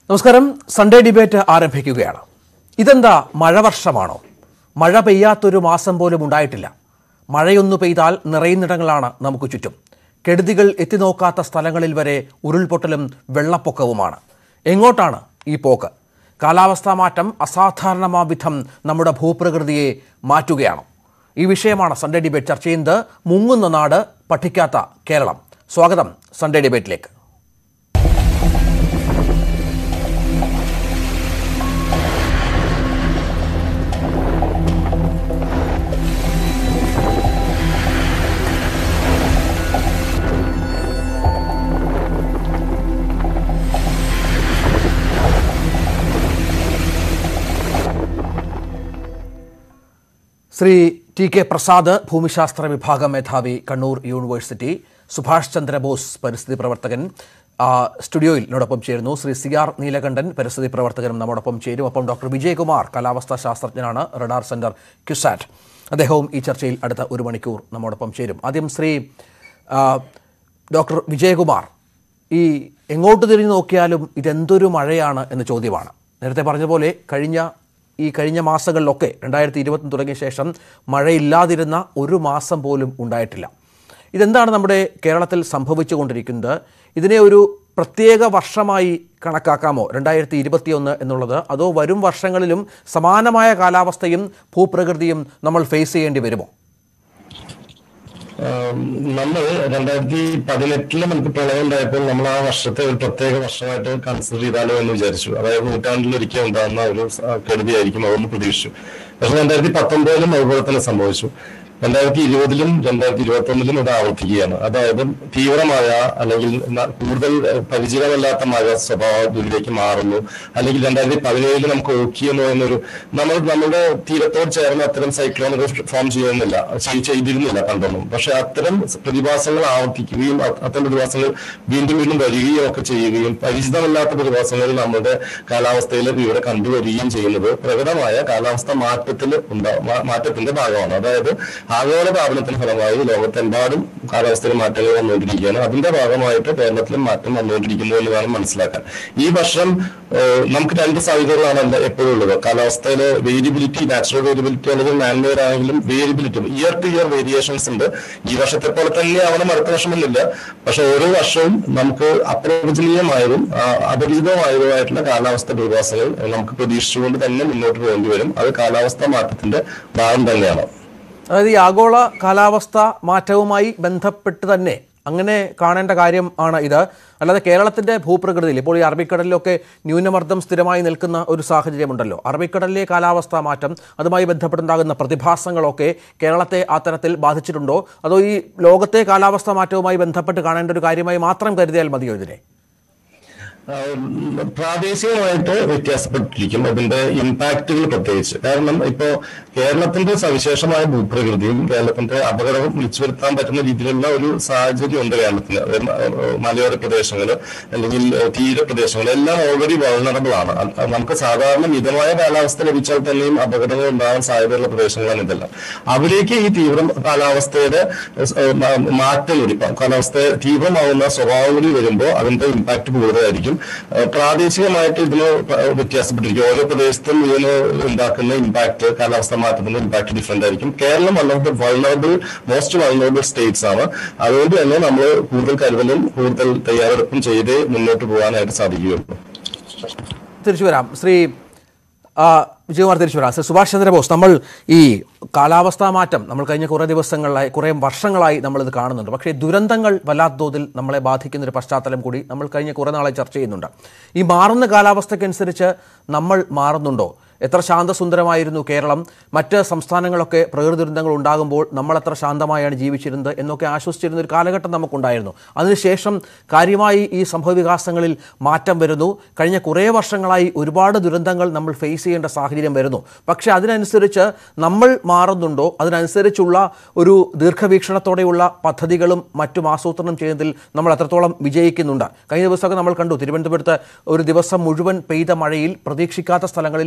നമസ്കാരം Sunday debate ആരംഭിക്കുകയാണ് ഇതെന്താ മഴവർഷമാണോ മഴ പെയ്യാത്തൊരു മാസം പോലും ഉണ്ടായിട്ടില്ല മഴയൊന്നു പെയ്താൽ നിറയുന്നിടങ്ങളാണ് നമുക്ക് ചുറ്റും കെടുതികൾ എത്തിനോക്കാത്ത സ്ഥലങ്ങളിൽ വരെ ഉരുൾപൊട്ടലും വെള്ളപ്പൊക്കവുമാണ് എങ്ങോട്ടാണ് ഈ പോക്ക് കാലാവസ്ഥാ മാറ്റം അസാധാരണമാം വിധം നമ്മുടെ ഭൂപ്രകൃതിയെ മാറ്റുകയാണോ ഈ വിഷയമാണ് സൺഡേ ഡിബേറ്റ് ചർച്ച ചെയ്യുന്നത് മുങ്ങുന്ന നാട് പഠിക്കാത്ത കേരളം സ്വാഗതം സൺഡേ ഡിബേറ്റിലേക്ക് ശ്രീ ടി കെ പ്രസാദ് ഭൂമിശാസ്ത്ര വിഭാഗം മേധാവി കണ്ണൂർ യൂണിവേഴ്സിറ്റി സുഭാഷ് ചന്ദ്രബോസ് പരിസ്ഥിതി പ്രവർത്തകൻ ആ, സ്റ്റുഡിയോയിൽ എന്നോടൊപ്പം ചേരുന്നു ശ്രീ സി ആർ നീലകണ്ഠൻ പരിസ്ഥിതി പ്രവർത്തകനും നമ്മോടൊപ്പം ചേരും ഒപ്പം ഡോക്ടർ വിജയകുമാർ കാലാവസ്ഥാ ശാസ്ത്രജ്ഞനാണ് റഡാർ സെന്റർ ക്യുസാറ്റ് അദ്ദേഹവും ഈ ചർച്ചയിൽ അടുത്ത ഒരു മണിക്കൂർ നമ്മോടൊപ്പം ചേരും ആദ്യം ശ്രീ ആ, ഡോക്ടർ വിജയകുമാർ ഈ എങ്ങോട്ട് തിരിഞ്ഞു നോക്കിയാലും ഇതെന്തൊരു മഴയാണ് എന്ന ചോദ്യമാണ് നേരത്തെ പറഞ്ഞ പോലെ കഴിഞ്ഞ ഈ കഴിഞ്ഞ മാസങ്ങളിലൊക്കെ രണ്ടായിരത്തി ഇരുപത്തി തുടങ്ങിയ ശേഷം മഴയില്ലാതിരുന്ന ഒരു മാസം പോലും ഉണ്ടായിട്ടില്ല ഇതെന്താണ് നമ്മുടെ കേരളത്തിൽ സംഭവിച്ചുകൊണ്ടിരിക്കുന്നത് ഇതിനെ ഒരു പ്രത്യേക വർഷമായി കണക്കാക്കാമോ രണ്ടായിരത്തി ഇരുപത്തിയൊന്ന് എന്നുള്ളത് അതോ വരും വർഷങ്ങളിലും സമാനമായ കാലാവസ്ഥയും ഭൂപ്രകൃതിയും നമ്മൾ ഫേസ് ചെയ്യേണ്ടി വരുമോ ആം, നമ്മൾ രണ്ടായിരത്തി പതിനെട്ടില് നമുക്ക് പ്രളയം ഉണ്ടായപ്പോൾ നമ്മൾ ആ വർഷത്തെ ഒരു പ്രത്യേക വർഷമായിട്ട് കൺസിഡർ ചെയ്താലോ എന്ന് വിചാരിച്ചു അതായത് നൂറ്റാണ്ടിൽ ഒരിക്കൽ ഉണ്ടാകുന്ന ഒരു സ- കെടുതിയായിരിക്കും അതൊന്ന് പ്രതീക്ഷിച്ചു പക്ഷെ രണ്ടായിരത്തി പത്തൊമ്പതിലും അതുപോലെ തന്നെ സംഭവിച്ചു രണ്ടായിരത്തി ഇരുപതിലും രണ്ടായിരത്തി ഇരുപത്തി ഒന്നിലും ഇത് ആവർത്തിക്കുകയാണ് അതായത് തീവ്രമായ അല്ലെങ്കിൽ ന- കൂടുതൽ ഏഹ്, പരിചിതമല്ലാത്ത മഴ സ്വഭാവത്തിലേക്ക് മാറുന്നു അല്ലെങ്കിൽ രണ്ടായിരത്തി പതിനേഴില് നമുക്ക് ഓക്കി എന്ന് പറയുന്നൊരു നമ്മൾ നമ്മുടെ തീരത്തോട് ചേർന്ന് അത്തരം സൈക്ലോണുകൾ ഫോം ചെയ്യുന്നില്ല ചെയ്- ചെയ്തിരുന്നില്ല പണ്ടൊന്നും പക്ഷെ അത്തരം പ്രതിഭാസങ്ങൾ ആവർത്തിക്കുകയും അ- അത്തരം പ്രതിഭാസങ്ങൾ വീണ്ടും വീണ്ടും വരികയും ഒക്കെ ചെയ്യുകയും പരിചിതമല്ലാത്ത പ്രതിഭാസങ്ങൾ നമ്മുടെ കാലാവസ്ഥയിൽ ഇവിടെ കണ്ടുവരികയും ചെയ്യുന്നത് പ്രകടമായ കാലാവസ്ഥ മാറ്റത്തിൽ ഉണ്ടാ മാ- മാറ്റത്തിന്റെ ഭാഗമാണ് അതായത് ആഗോള താപനത്തിന്റെ ഫലമായി ലോകത്തെമ്പാടും കാലാവസ്ഥയിൽ മാറ്റങ്ങൾ വന്നുകൊണ്ടിരിക്കുകയാണ് അതിന്റെ ഭാഗമായിട്ട് കേരളത്തിലും മാറ്റം വന്നുകൊണ്ടിരിക്കുന്നു എന്ന് വേണം മനസ്സിലാക്കാൻ ഈ വർഷം ഏഹ്, നമുക്ക് രണ്ട് സാധ്യതകളാണ് എല്ലാ- എപ്പോഴും ഉള്ളത് കാലാവസ്ഥയിലെ വേരിയബിലിറ്റി നാച്ചുറൽ വേരിയബിലിറ്റി അല്ലെങ്കിൽ മാൻമെയ്ഡ് ആണെങ്കിലും variability year to year variations ഉണ്ട് ഈ വർഷത്തെ പോലെ തന്നെ ആവണം അടുത്ത വർഷമൊന്നുമില്ല പക്ഷെ ഓരോ വർഷവും നമുക്ക് അപ്രവചനീയമായതും ആ, അപരിചിതമായതുമായിട്ടുള്ള കാലാവസ്ഥ പ്രതിഭാസങ്ങൾ നമുക്ക് പ്രതീക്ഷിച്ചുകൊണ്ട് തന്നെ മുന്നോട്ട് പോകേണ്ടി വരും അത് കാലാവസ്ഥ മാറ്റത്തിന്റെ ഭാഗം തന്നെയാണ് അതായത് ഈ ആഗോള കാലാവസ്ഥ മാറ്റവുമായി ബന്ധപ്പെട്ട് തന്നെ അങ്ങനെ കാണേണ്ട കാര്യം ആണ് ഇത് അല്ലാതെ കേരളത്തിന്റെ ഭൂപ്രകൃതിയിൽ ഇപ്പോൾ ഈ അറബിക്കടലിലൊക്കെ ന്യൂനമർദ്ദം സ്ഥിരമായി നിൽക്കുന്ന ഒരു സാഹചര്യമുണ്ടല്ലോ അറബിക്കടലിലെ കാലാവസ്ഥാ മാറ്റം അതുമായി ബന്ധപ്പെട്ടുണ്ടാകുന്ന പ്രതിഭാസങ്ങളൊക്കെ കേരളത്തെ ആ തരത്തിൽ ബാധിച്ചിട്ടുണ്ടോ അതോ ഈ ലോകത്തെ കാലാവസ്ഥാ മാറ്റവുമായി ബന്ധപ്പെട്ട് കാണേണ്ട ഒരു കാര്യമായി മാത്രം കരുതിയാൽ മതിയോ ഇതിനെ ആ, പ്രാദേശികമായിട്ട് വ്യത്യാസപ്പെട്ടിരിക്കും അതിന്റെ ഇമ്പാക്റ്റുകൾ പ്രത്യേകിച്ച് കാരണം ഇപ്പോ കേരളത്തിന്റെ സവിശേഷമായ ഭൂപ്രകൃതിയും കേരളത്തിന്റെ അപകടം വിളിച്ചു വരുത്താൻ പറ്റുന്ന രീതിയിലുള്ള ഒരു സാഹചര്യം ഉണ്ട് കേരളത്തിന് അതായത് മ- മലയോര പ്രദേശങ്ങൾ അല്ലെങ്കിൽ ഏഹ്, തീരപ്രദേശങ്ങൾ എല്ലാം ഓൾറെഡി വൾണറബിൾ ആണ് അത് നമുക്ക് സാധാരണ മിതമായ കാലാവസ്ഥ ലഭിച്ചാൽ തന്നെയും അപകടങ്ങൾ ഉണ്ടാകാൻ സാധ്യതയുള്ള പ്രദേശങ്ങളാണ് ഇതെല്ലാം അവിടേക്ക് ഈ തീവ്ര കാലാവസ്ഥയുടെ ഏഹ്, മാ- മാറ്റം കൂടി ഇപ്പം കാലാവസ്ഥ തീവ്രമാവുന്ന സ്വഭാവം കൂടി വരുമ്പോൾ അതിന്റെ ഇമ്പാക്ട് കൂടുതലായിരിക്കും ഏഹ്, പ്രാദേശികമായിട്ട് ഇതിന് പ- വ്യത്യാസപ്പെട്ടിരിക്കും ഓരോ പ്രദേശത്തും ഇതിന് ഉണ്ടാക്കുന്ന ഇമ്പാക്ട് കാലാവസ്ഥ മാറ്റത്തിന്റെ ഇമ്പാക്ട് ഡിഫറെന്റ് ആയിരിക്കും Keralam one of the vulnerable most vulnerable states ആണ് അതുകൊണ്ട് തന്നെ നമ്മൾ കൂടുതൽ കരുതലും കൂടുതൽ തയ്യാറെടുപ്പും ചെയ്തേ മുന്നോട്ട് പോകാനായിട്ട് സാധിക്കുകയുള്ളൂ തിരിച്ചു വരാം ശ്രീ ആ, വിജയകുമാർ തിരിച്ചു വരാം ശ്രീ സുഭാഷ് ചന്ദ്രബോസ് നമ്മൾ ഈ കാലാവസ്ഥാ മാറ്റം നമ്മൾ കഴിഞ്ഞ കുറേ ദിവസങ്ങളായി കുറേ വർഷങ്ങളായി നമ്മളിത് കാണുന്നുണ്ട് പക്ഷേ ദുരന്തങ്ങൾ വല്ലാത്ത തോതിൽ നമ്മളെ ബാധിക്കുന്ന ഒരു പശ്ചാത്തലം കൂടി നമ്മൾ കഴിഞ്ഞ കുറേ നാളായി ചർച്ച ചെയ്യുന്നുണ്ട് ഈ മാറുന്ന കാലാവസ്ഥയ്ക്കനുസരിച്ച് നമ്മൾ മാറുന്നുണ്ടോ എത്ര ശാന്തസുന്ദരമായിരുന്നു കേരളം മറ്റ് സംസ്ഥാനങ്ങളൊക്കെ പ്രകൃതി ദുരന്തങ്ങൾ ഉണ്ടാകുമ്പോൾ നമ്മൾ എത്ര ശാന്തമായാണ് ജീവിച്ചിരുന്നത് എന്നൊക്കെ ആശ്വസിച്ചിരുന്ന ഒരു കാലഘട്ടം നമുക്കുണ്ടായിരുന്നു അതിനുശേഷം കാര്യമായി ഈ സംഭവവികാസങ്ങളിൽ മാറ്റം വരുന്നു കഴിഞ്ഞ കുറേ വർഷങ്ങളായി ഒരുപാട് ദുരന്തങ്ങൾ നമ്മൾ ഫേസ് ചെയ്യേണ്ട സാഹചര്യം വരുന്നു പക്ഷേ അതിനനുസരിച്ച് നമ്മൾ മാറുന്നുണ്ടോ അതിനനുസരിച്ചുള്ള ഒരു ദീർഘവീക്ഷണത്തോടെയുള്ള പദ്ധതികളും മറ്റും ആസൂത്രണം ചെയ്യുന്നതിൽ നമ്മൾ എത്രത്തോളം വിജയിക്കുന്നുണ്ട് കഴിഞ്ഞ ദിവസമൊക്കെ നമ്മൾ കണ്ടു തിരുവനന്തപുരത്ത് ഒരു ദിവസം മുഴുവൻ പെയ്ത മഴയിൽ പ്രതീക്ഷിക്കാത്ത സ്ഥലങ്ങളിൽ പോലും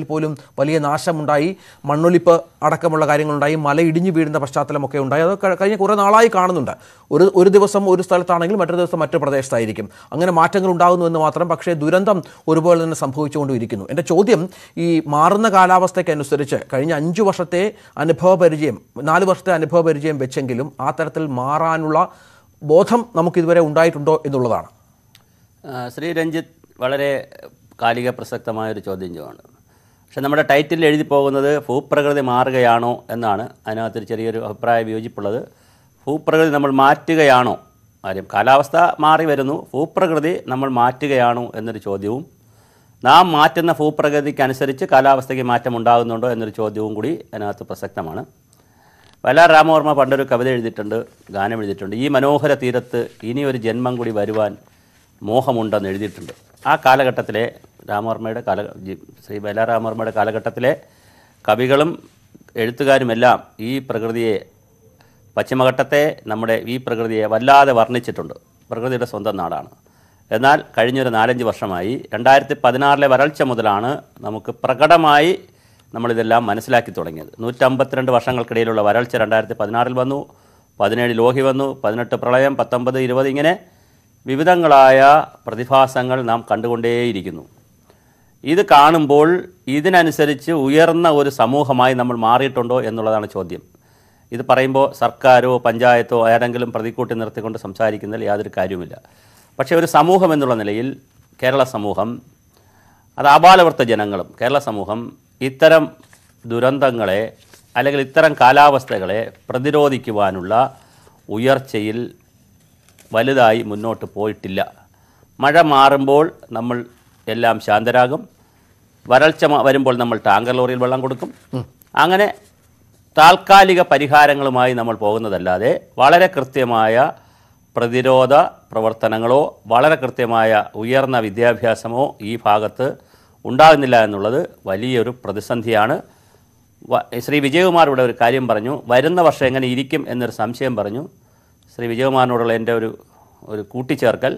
വലിയ നാശമുണ്ടായി മണ്ണൊലിപ്പ് അടക്കമുള്ള കാര്യങ്ങളുണ്ടായി മല ഇടിഞ്ഞു വീഴുന്ന പശ്ചാത്തലമൊക്കെ ഉണ്ടായി അത് ക- കഴിഞ്ഞ കുറേ നാളായി കാണുന്നുണ്ട് ഒരു ഒരു ദിവസം ഒരു സ്ഥലത്താണെങ്കിൽ മറ്റൊരു ദിവസം മറ്റു പ്രദേശത്തായിരിക്കും അങ്ങനെ മാറ്റങ്ങൾ ഉണ്ടാകുന്നു എന്ന് മാത്രം പക്ഷേ ദുരന്തം ഒരുപോലെ തന്നെ സംഭവിച്ചുകൊണ്ടിരിക്കുന്നു എൻ്റെ ചോദ്യം ഈ മാറുന്ന കാലാവസ്ഥയ്ക്ക് അനുസരിച്ച് കഴിഞ്ഞ അഞ്ചു വർഷത്തെ അനുഭവ പരിചയം നാല് വർഷത്തെ അനുഭവ പരിചയം വെച്ചെങ്കിലും ആ തരത്തിൽ മാറാനുള്ള ബോധം നമുക്കിതുവരെ ഉണ്ടായിട്ടുണ്ടോ എന്നുള്ളതാണ് ആ, ശ്രീ രഞ്ജിത്ത് വളരെ കാലിക പ്രസക്തമായ ഒരു ചോദ്യം ചെയ്യുകയാണ് പക്ഷെ നമ്മുടെ ടൈറ്റിൽ എഴുതി പോകുന്നത് ഭൂപ്രകൃതി മാറുകയാണോ എന്നാണ് അതിനകത്തൊരു ചെറിയൊരു അഭിപ്രായ വിയോജിപ്പുള്ളത് ഭൂപ്രകൃതി നമ്മൾ മാറ്റുകയാണോ കാര്യം കാലാവസ്ഥ മാറി വരുന്നു ഭൂപ്രകൃതി നമ്മൾ മാറ്റുകയാണോ എന്നൊരു ചോദ്യവും നാം മാറ്റുന്ന ഭൂപ്രകൃതിക്കനുസരിച്ച് കാലാവസ്ഥയ്ക്ക് മാറ്റം ഉണ്ടാകുന്നുണ്ടോ എന്നൊരു ചോദ്യവും കൂടി അതിനകത്ത് പ്രസക്തമാണ് വയലാർ രാമവർമ്മ പണ്ടൊരു കവിത എഴുതിയിട്ടുണ്ട് ഗാനം എഴുതിയിട്ടുണ്ട് ഈ മനോഹര തീരത്ത് ഇനി ഒരു ജന്മം കൂടി വരുവാൻ മോഹമുണ്ടെന്ന് എഴുതിയിട്ടുണ്ട് ആ കാലഘട്ടത്തിലെ രാമവർമ്മയുടെ കാല ജി- ശ്രീ വയലാർ രാമവർമ്മയുടെ കാലഘട്ടത്തിലെ കവികളും എഴുത്തുകാരുമെല്ലാം ഈ പ്രകൃതിയെ പശ്ചിമഘട്ടത്തെ നമ്മുടെ ഈ പ്രകൃതിയെ വല്ലാതെ വർണ്ണിച്ചിട്ടുണ്ട് പ്രകൃതിയുടെ സ്വന്തം നാടാണ് എന്നാൽ കഴിഞ്ഞൊരു നാലഞ്ച് വർഷമായി രണ്ടായിരത്തി പതിനാറിലെ വരൾച്ച മുതലാണ് നമുക്ക് പ്രകടമായി നമ്മളിതെല്ലാം മനസ്സിലാക്കി തുടങ്ങിയത് നൂറ്റമ്പത്തിരണ്ട് വർഷങ്ങൾക്കിടയിലുള്ള വരൾച്ച രണ്ടായിരത്തി പതിനാറിൽ വന്നു പതിനേഴ് ലോഹി വന്നു പതിനെട്ട് പ്രളയം പത്തൊമ്പത് ഇരുപത് ഇങ്ങനെ വിവിധങ്ങളായ പ്രതിഭാസങ്ങൾ നാം കണ്ടുകൊണ്ടേയിരിക്കുന്നു ഇത് കാണുമ്പോൾ ഇതിനനുസരിച്ച് ഉയർന്ന ഒരു സമൂഹമായി നമ്മൾ മാറിയിട്ടുണ്ടോ എന്നുള്ളതാണ് ചോദ്യം ഇത് പറയുമ്പോൾ സർക്കാരോ പഞ്ചായത്തോ ആരെങ്കിലും പ്രതിക്കൂട്ടി നിർത്തിക്കൊണ്ട് സംസാരിക്കുന്നതിൽ യാതൊരു കാര്യവുമില്ല പക്ഷേ ഒരു സമൂഹം എന്നുള്ള നിലയിൽ കേരള സമൂഹം അത് ആബാലവൃത്ത ജനങ്ങളും കേരള സമൂഹം ഇത്തരം ദുരന്തങ്ങളെ അല്ലെങ്കിൽ ഇത്തരം കാലാവസ്ഥകളെ പ്രതിരോധിക്കുവാനുള്ള ഉയർച്ചയിൽ വലുതായി മുന്നോട്ട് പോയിട്ടില്ല മഴ മാറുമ്പോൾ നമ്മൾ എല്ലാം ശാന്തരാകും വരൾച്ച മ- വരുമ്പോൾ നമ്മൾ ടാങ്കർ ലോറിയിൽ വെള്ളം കൊടുക്കും അങ്ങനെ താൽക്കാലിക പരിഹാരങ്ങളുമായി നമ്മൾ പോകുന്നതല്ലാതെ വളരെ കൃത്യമായ പ്രതിരോധ പ്രവർത്തനങ്ങളോ വളരെ കൃത്യമായ ഉയർന്ന വിദ്യാഭ്യാസമോ ഈ ഭാഗത്ത് ഉണ്ടാകുന്നില്ല എന്നുള്ളത് വലിയൊരു പ്രതിസന്ധിയാണ് വ- ശ്രീ വിജയകുമാർ ഇവിടെ ഒരു കാര്യം പറഞ്ഞു വരുന്ന വർഷം എങ്ങനെ ഇരിക്കും എന്നൊരു സംശയം പറഞ്ഞു ശ്രീ വിജയകുമാറിനോടുള്ള എൻ്റെ ഒരു ഒരു കൂട്ടിച്ചേർക്കൽ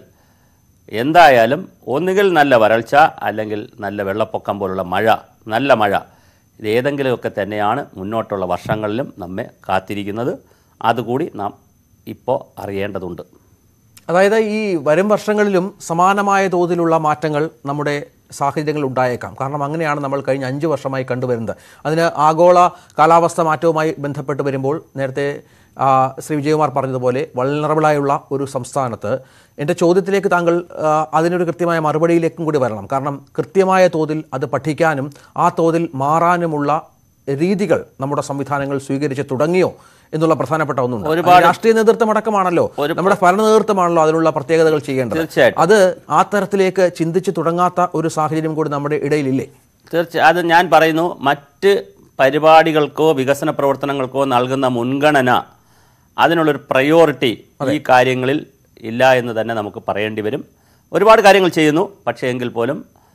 എന്തായാലും ഒന്നുകിൽ നല്ല വരൾച്ച അല്ലെങ്കിൽ നല്ല വെള്ളപ്പൊക്കം പോലുള്ള മഴ നല്ല മഴ ഇത് ഏതെങ്കിലുമൊക്കെ തന്നെയാണ് മുന്നോട്ടുള്ള വർഷങ്ങളിലും നമ്മെ കാത്തിരിക്കുന്നത് അതുകൂടി നാം ഇപ്പോൾ അറിയേണ്ടതുണ്ട് അതായത് ഈ വരും വർഷങ്ങളിലും സമാനമായ തോതിലുള്ള മാറ്റങ്ങൾ നമ്മുടെ സാഹചര്യങ്ങൾ ഉണ്ടായേക്കാം കാരണം അങ്ങനെയാണ് നമ്മൾ കഴിഞ്ഞ അഞ്ച് വർഷമായി കണ്ടുവരുന്നത് അതിന് ആഗോള കാലാവസ്ഥ മാറ്റവുമായി ബന്ധപ്പെട്ട് വരുമ്പോൾ നേരത്തെ ആ, ശ്രീ വിജയകുമാർ പറഞ്ഞതുപോലെ വൾണറബിളായുള്ള ഒരു സംസ്ഥാനത്ത് എൻ്റെ ചോദ്യത്തിലേക്ക് താങ്കൾ ആ, അതിനൊരു കൃത്യമായ മറുപടിയിലേക്കും കൂടി വരണം കാരണം കൃത്യമായ തോതിൽ അത് പഠിക്കാനും ആ തോതിൽ മാറാനുമുള്ള രീതികൾ നമ്മുടെ സംവിധാനങ്ങൾ സ്വീകരിച്ച് തുടങ്ങിയോ എന്നുള്ള പ്രധാനപ്പെട്ട ഒന്നുണ്ട് ഒരുപാട്- അത് രാഷ്ട്രീയ നേതൃത്വം അടക്കമാണല്ലോ ഒരു- നമ്മുടെ ഭരണ നേതൃത്വമാണല്ലോ അതിനുള്ള പ്രത്യേകതകൾ ചെയ്യേണ്ടത് തീർച്ചയായിട്ടും. അത് ആ തരത്തിലേക്ക് ചിന്തിച്ചു തുടങ്ങാത്ത ഒരു സാഹചര്യം കൂടി നമ്മുടെ ഇടയിലില്ലേ തീർച്ചയായും അത് ഞാൻ പറയുന്നു മറ്റ് പരിപാടികൾക്കോ വികസന പ്രവർത്തനങ്ങൾക്കോ നൽകുന്ന മുൻഗണന അതിനുള്ളൊരു പ്രയോറിറ്റി ഈ കാര്യങ്ങളിൽ ഇല്ല എന്ന് തന്നെ നമുക്ക് പറയേണ്ടി വരും ഒരുപാട് കാര്യങ്ങൾ ചെയ്യുന്നു പക്ഷേ എങ്കിൽ പോലും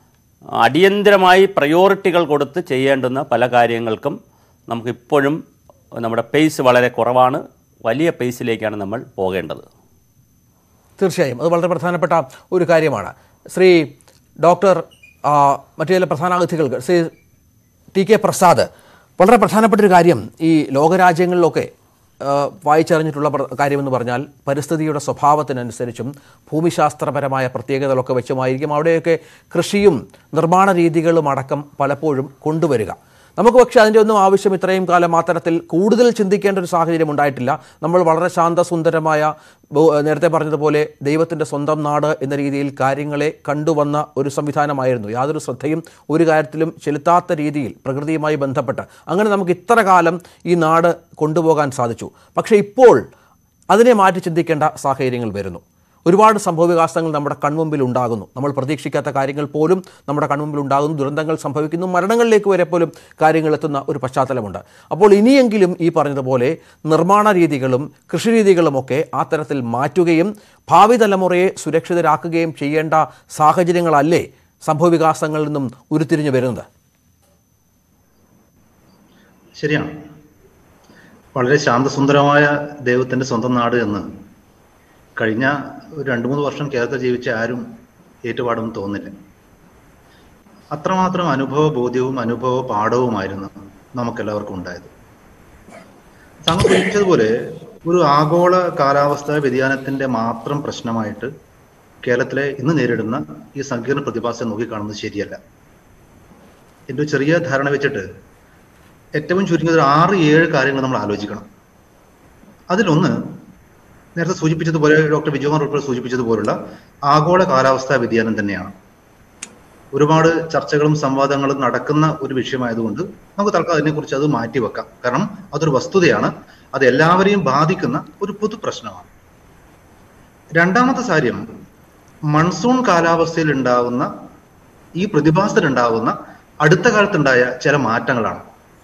അടിയന്തരമായി പ്രയോറിറ്റികൾ കൊടുത്ത് ചെയ്യേണ്ടുന്ന പല കാര്യങ്ങൾക്കും നമുക്കിപ്പോഴും നമ്മുടെ പേസ് വളരെ കുറവാണ് വലിയ പേസിലേക്കാണ് നമ്മൾ പോകേണ്ടത് തീർച്ചയായും അത് വളരെ പ്രധാനപ്പെട്ട ഒരു കാര്യമാണ് ശ്രീ ഡോക്ടർ ആ, മറ്റു ചില പ്രധാന അതിഥികൾക്ക് ശ്രീ ടി കെ പ്രസാദ് വളരെ പ്രധാനപ്പെട്ട ഒരു കാര്യം ഈ ലോകരാജ്യങ്ങളിലൊക്കെ ആ, വായിച്ചറിഞ്ഞിട്ടുള്ള പ്ര- കാര്യമെന്ന് പറഞ്ഞാൽ പരിസ്ഥിതിയുടെ സ്വഭാവത്തിനനുസരിച്ചും ഭൂമിശാസ്ത്രപരമായ പ്രത്യേകതകളൊക്കെ വെച്ചുമായിരിക്കും അവിടെയൊക്കെ കൃഷിയും നിർമ്മാണ രീതികളും അടക്കം പലപ്പോഴും കൊണ്ടുവരിക നമുക്ക് പക്ഷേ അതിൻ്റെ ഒന്നും ആവശ്യം ഇത്രയും കാലം ആ തരത്തിൽ കൂടുതൽ ചിന്തിക്കേണ്ട ഒരു സാഹചര്യം ഉണ്ടായിട്ടില്ല നമ്മൾ വളരെ ശാന്തസുന്ദരമായ ബഹു- നേരത്തെ പറഞ്ഞതുപോലെ ദൈവത്തിൻ്റെ സ്വന്തം നാട് എന്ന രീതിയിൽ കാര്യങ്ങളെ കണ്ടുവന്ന ഒരു സംവിധാനമായിരുന്നു യാതൊരു ശ്രദ്ധയും ഒരു കാര്യത്തിലും ചെലുത്താത്ത രീതിയിൽ പ്രകൃതിയുമായി ബന്ധപ്പെട്ട് അങ്ങനെ നമുക്ക് ഇത്ര കാലം ഈ നാട് കൊണ്ടുപോകാൻ സാധിച്ചു പക്ഷേ ഇപ്പോൾ അതിനെ മാറ്റി ചിന്തിക്കേണ്ട സാഹചര്യങ്ങൾ വരുന്നു ഒരുപാട് സംഭവവികാസങ്ങൾ നമ്മുടെ കൺമുമ്പിൽ ഉണ്ടാകുന്നു നമ്മൾ പ്രതീക്ഷിക്കാത്ത കാര്യങ്ങൾ പോലും നമ്മുടെ കൺമുമ്പിൽ ഉണ്ടാകുന്നു ദുരന്തങ്ങൾ സംഭവിക്കുന്നു മരണങ്ങളിലേക്ക് വരെ പോലും കാര്യങ്ങൾ എത്തുന്ന ഒരു പശ്ചാത്തലമുണ്ട് അപ്പോൾ ഇനിയെങ്കിലും ഈ പറഞ്ഞതുപോലെ നിർമ്മാണ രീതികളും കൃഷിരീതികളുമൊക്കെ ആ തരത്തിൽ മാറ്റുകയും ഭാവി തലമുറയെ സുരക്ഷിതരാക്കുകയും ചെയ്യേണ്ട സാഹചര്യങ്ങളല്ലേ സംഭവവികാസങ്ങളിൽ നിന്നും ഉരുത്തിരിഞ്ഞു വരുന്നത് ശരിയാണ് വളരെ ശാന്തസുന്ദരമായ ദൈവത്തിന്റെ സ്വന്തം നാട് എന്ന് കഴിഞ്ഞ ഒരു രണ്ട് മൂന്ന് വർഷം കേരളത്തിൽ ജീവിച്ച ആരും ഏറ്റുപാടുമെന്ന് തോന്നുന്നില്ല അത്രമാത്രം അനുഭവ ബോധ്യവും അനുഭവ പാഠവുമായിരുന്നു നമുക്കെല്ലാവർക്കും ഉണ്ടായത് താങ്കൾ സൂചിപ്പിച്ചതുപോലെ ഒരു ആഗോള കാലാവസ്ഥാ വ്യതിയാനത്തിന്റെ മാത്രം പ്രശ്നമായിട്ട് കേരളത്തിലെ ഇന്ന് നേരിടുന്ന ഈ സങ്കീർണ പ്രതിഭാസം നോക്കിക്കാണുന്നത് ശരിയല്ല എൻ്റെ ഒരു ചെറിയ ധാരണ വെച്ചിട്ട് ഏറ്റവും ചുരുങ്ങിയത് ഒരു ആറ് ഏഴ് കാര്യങ്ങൾ നമ്മൾ ആലോചിക്കണം അതിലൊന്ന് നേരത്തെ സൂചിപ്പിച്ചതുപോലെ ഡോക്ടർ വിജയകുമാർ ഉൾപ്പെടെ സൂചിപ്പിച്ചതുപോലുള്ള ആഗോള കാലാവസ്ഥാ വ്യതിയാനം തന്നെയാണ് ഒരുപാട് ചർച്ചകളും സംവാദങ്ങളും നടക്കുന്ന ഒരു വിഷയമായതുകൊണ്ട് നമുക്ക് തൽക്കാലം അതിനെക്കുറിച്ച് അത് മാറ്റി വെക്കാം കാരണം അതൊരു വസ്തുതയാണ് അത് എല്ലാവരെയും ബാധിക്കുന്ന ഒരു പൊതു പ്രശ്നമാണ് രണ്ടാമത്തെ കാര്യം മൺസൂൺ കാലാവസ്ഥയിൽ ഉണ്ടാവുന്ന ഈ പ്രതിഭാസത്തിൽ ഉണ്ടാവുന്ന അടുത്ത കാലത്തുണ്ടായ ചില മാറ്റങ്ങളാണ്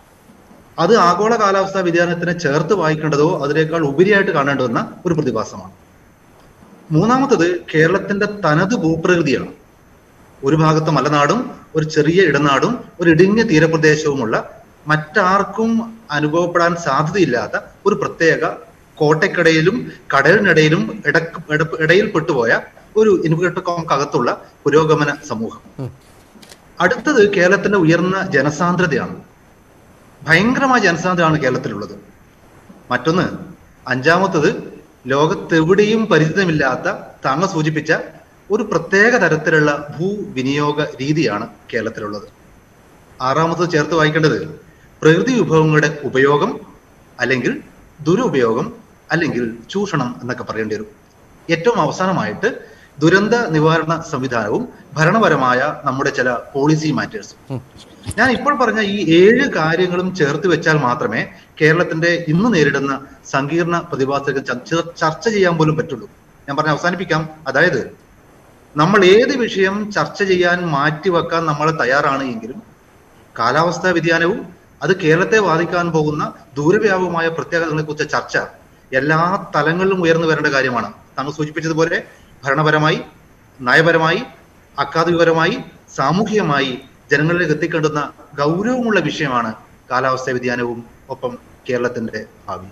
അത് ആഗോള കാലാവസ്ഥാ വ്യതിയാനത്തിനെ ചേർത്ത് വായിക്കേണ്ടതോ അതിനേക്കാൾ ഉപരിയായിട്ട് കാണേണ്ടുന്ന ഒരു പ്രതിഭാസമാണ് മൂന്നാമത്തത് കേരളത്തിന്റെ തനത് ഭൂപ്രകൃതിയാണ് ഒരു ഭാഗത്ത് മലനാടും ഒരു ചെറിയ ഇടനാടും ഒരു ഇടുങ്ങിയ തീരപ്രദേശവുമുള്ള മറ്റാർക്കും അനുഭവപ്പെടാൻ സാധ്യതയില്ലാത്ത ഒരു പ്രത്യേക കോട്ടയ്ക്കിടയിലും കടലിനിടയിലും ഇടക്ക് ഇട- ഇടയിൽ പെട്ടുപോയ ഒരു ഇനുകൾക്കകത്തുള്ള പുരോഗമന സമൂഹം അടുത്തത് കേരളത്തിന്റെ ഉയർന്ന ജനസാന്ദ്രതയാണ് ഭയങ്കരമായ ജനസാന്ദ്രതയാണ് കേരളത്തിലുള്ളത് മറ്റൊന്ന് അഞ്ചാമത്തത് ലോകത്തെവിടെയും പരിചിതമില്ലാത്ത താങ്കൾ സൂചിപ്പിച്ച ഒരു പ്രത്യേക തരത്തിലുള്ള ഭൂവിനിയോഗ രീതിയാണ് കേരളത്തിലുള്ളത് ആറാമത്തത് ചേർത്ത് വായിക്കേണ്ടത് പ്രകൃതി വിഭവങ്ങളുടെ ഉപയോഗം അല്ലെങ്കിൽ ദുരുപയോഗം അല്ലെങ്കിൽ ചൂഷണം എന്നൊക്കെ പറയേണ്ടി വരും ഏറ്റവും അവസാനമായിട്ട് ദുരന്ത നിവാരണ സംവിധാനവും ഭരണപരമായ നമ്മുടെ ചില പോളിസി മാറ്റേഴ്സും ഞാൻ ഇപ്പോൾ പറഞ്ഞ ഈ ഏഴ് കാര്യങ്ങളും ചേർത്ത് വെച്ചാൽ മാത്രമേ കേരളത്തിന്റെ ഇന്ന് നേരിടുന്ന സങ്കീർണ പ്രതിഭാസങ്ങൾ ചർച്ച ചർച്ച ചെയ്യാൻ പോലും പറ്റുള്ളൂ ഞാൻ പറഞ്ഞ അവസാനിപ്പിക്കാം അതായത് നമ്മൾ ഏത് വിഷയം ചർച്ച ചെയ്യാൻ മാറ്റിവെക്കാൻ നമ്മൾ തയ്യാറാണ് എങ്കിലും കാലാവസ്ഥാ വ്യതിയാനവും അത് കേരളത്തെ ബാധിക്കാൻ പോകുന്ന ദൂരവ്യാപകമായ പ്രത്യേകതകളെ കുറിച്ച ചർച്ച എല്ലാ തലങ്ങളിലും ഉയർന്നു വരേണ്ട കാര്യമാണ് താങ്കൾ സൂചിപ്പിച്ചതുപോലെ ഭരണപരമായി നയപരമായി അക്കാദമികപരമായി സാമൂഹികമായി ജനങ്ങളിലേക്ക് എത്തിക്കേണ്ടുന്ന ഗൗരവമുള്ള വിഷയമാണ് കാലാവസ്ഥാ വ്യതിയാനവും ഒപ്പം കേരളത്തിന്റെ ഭാവി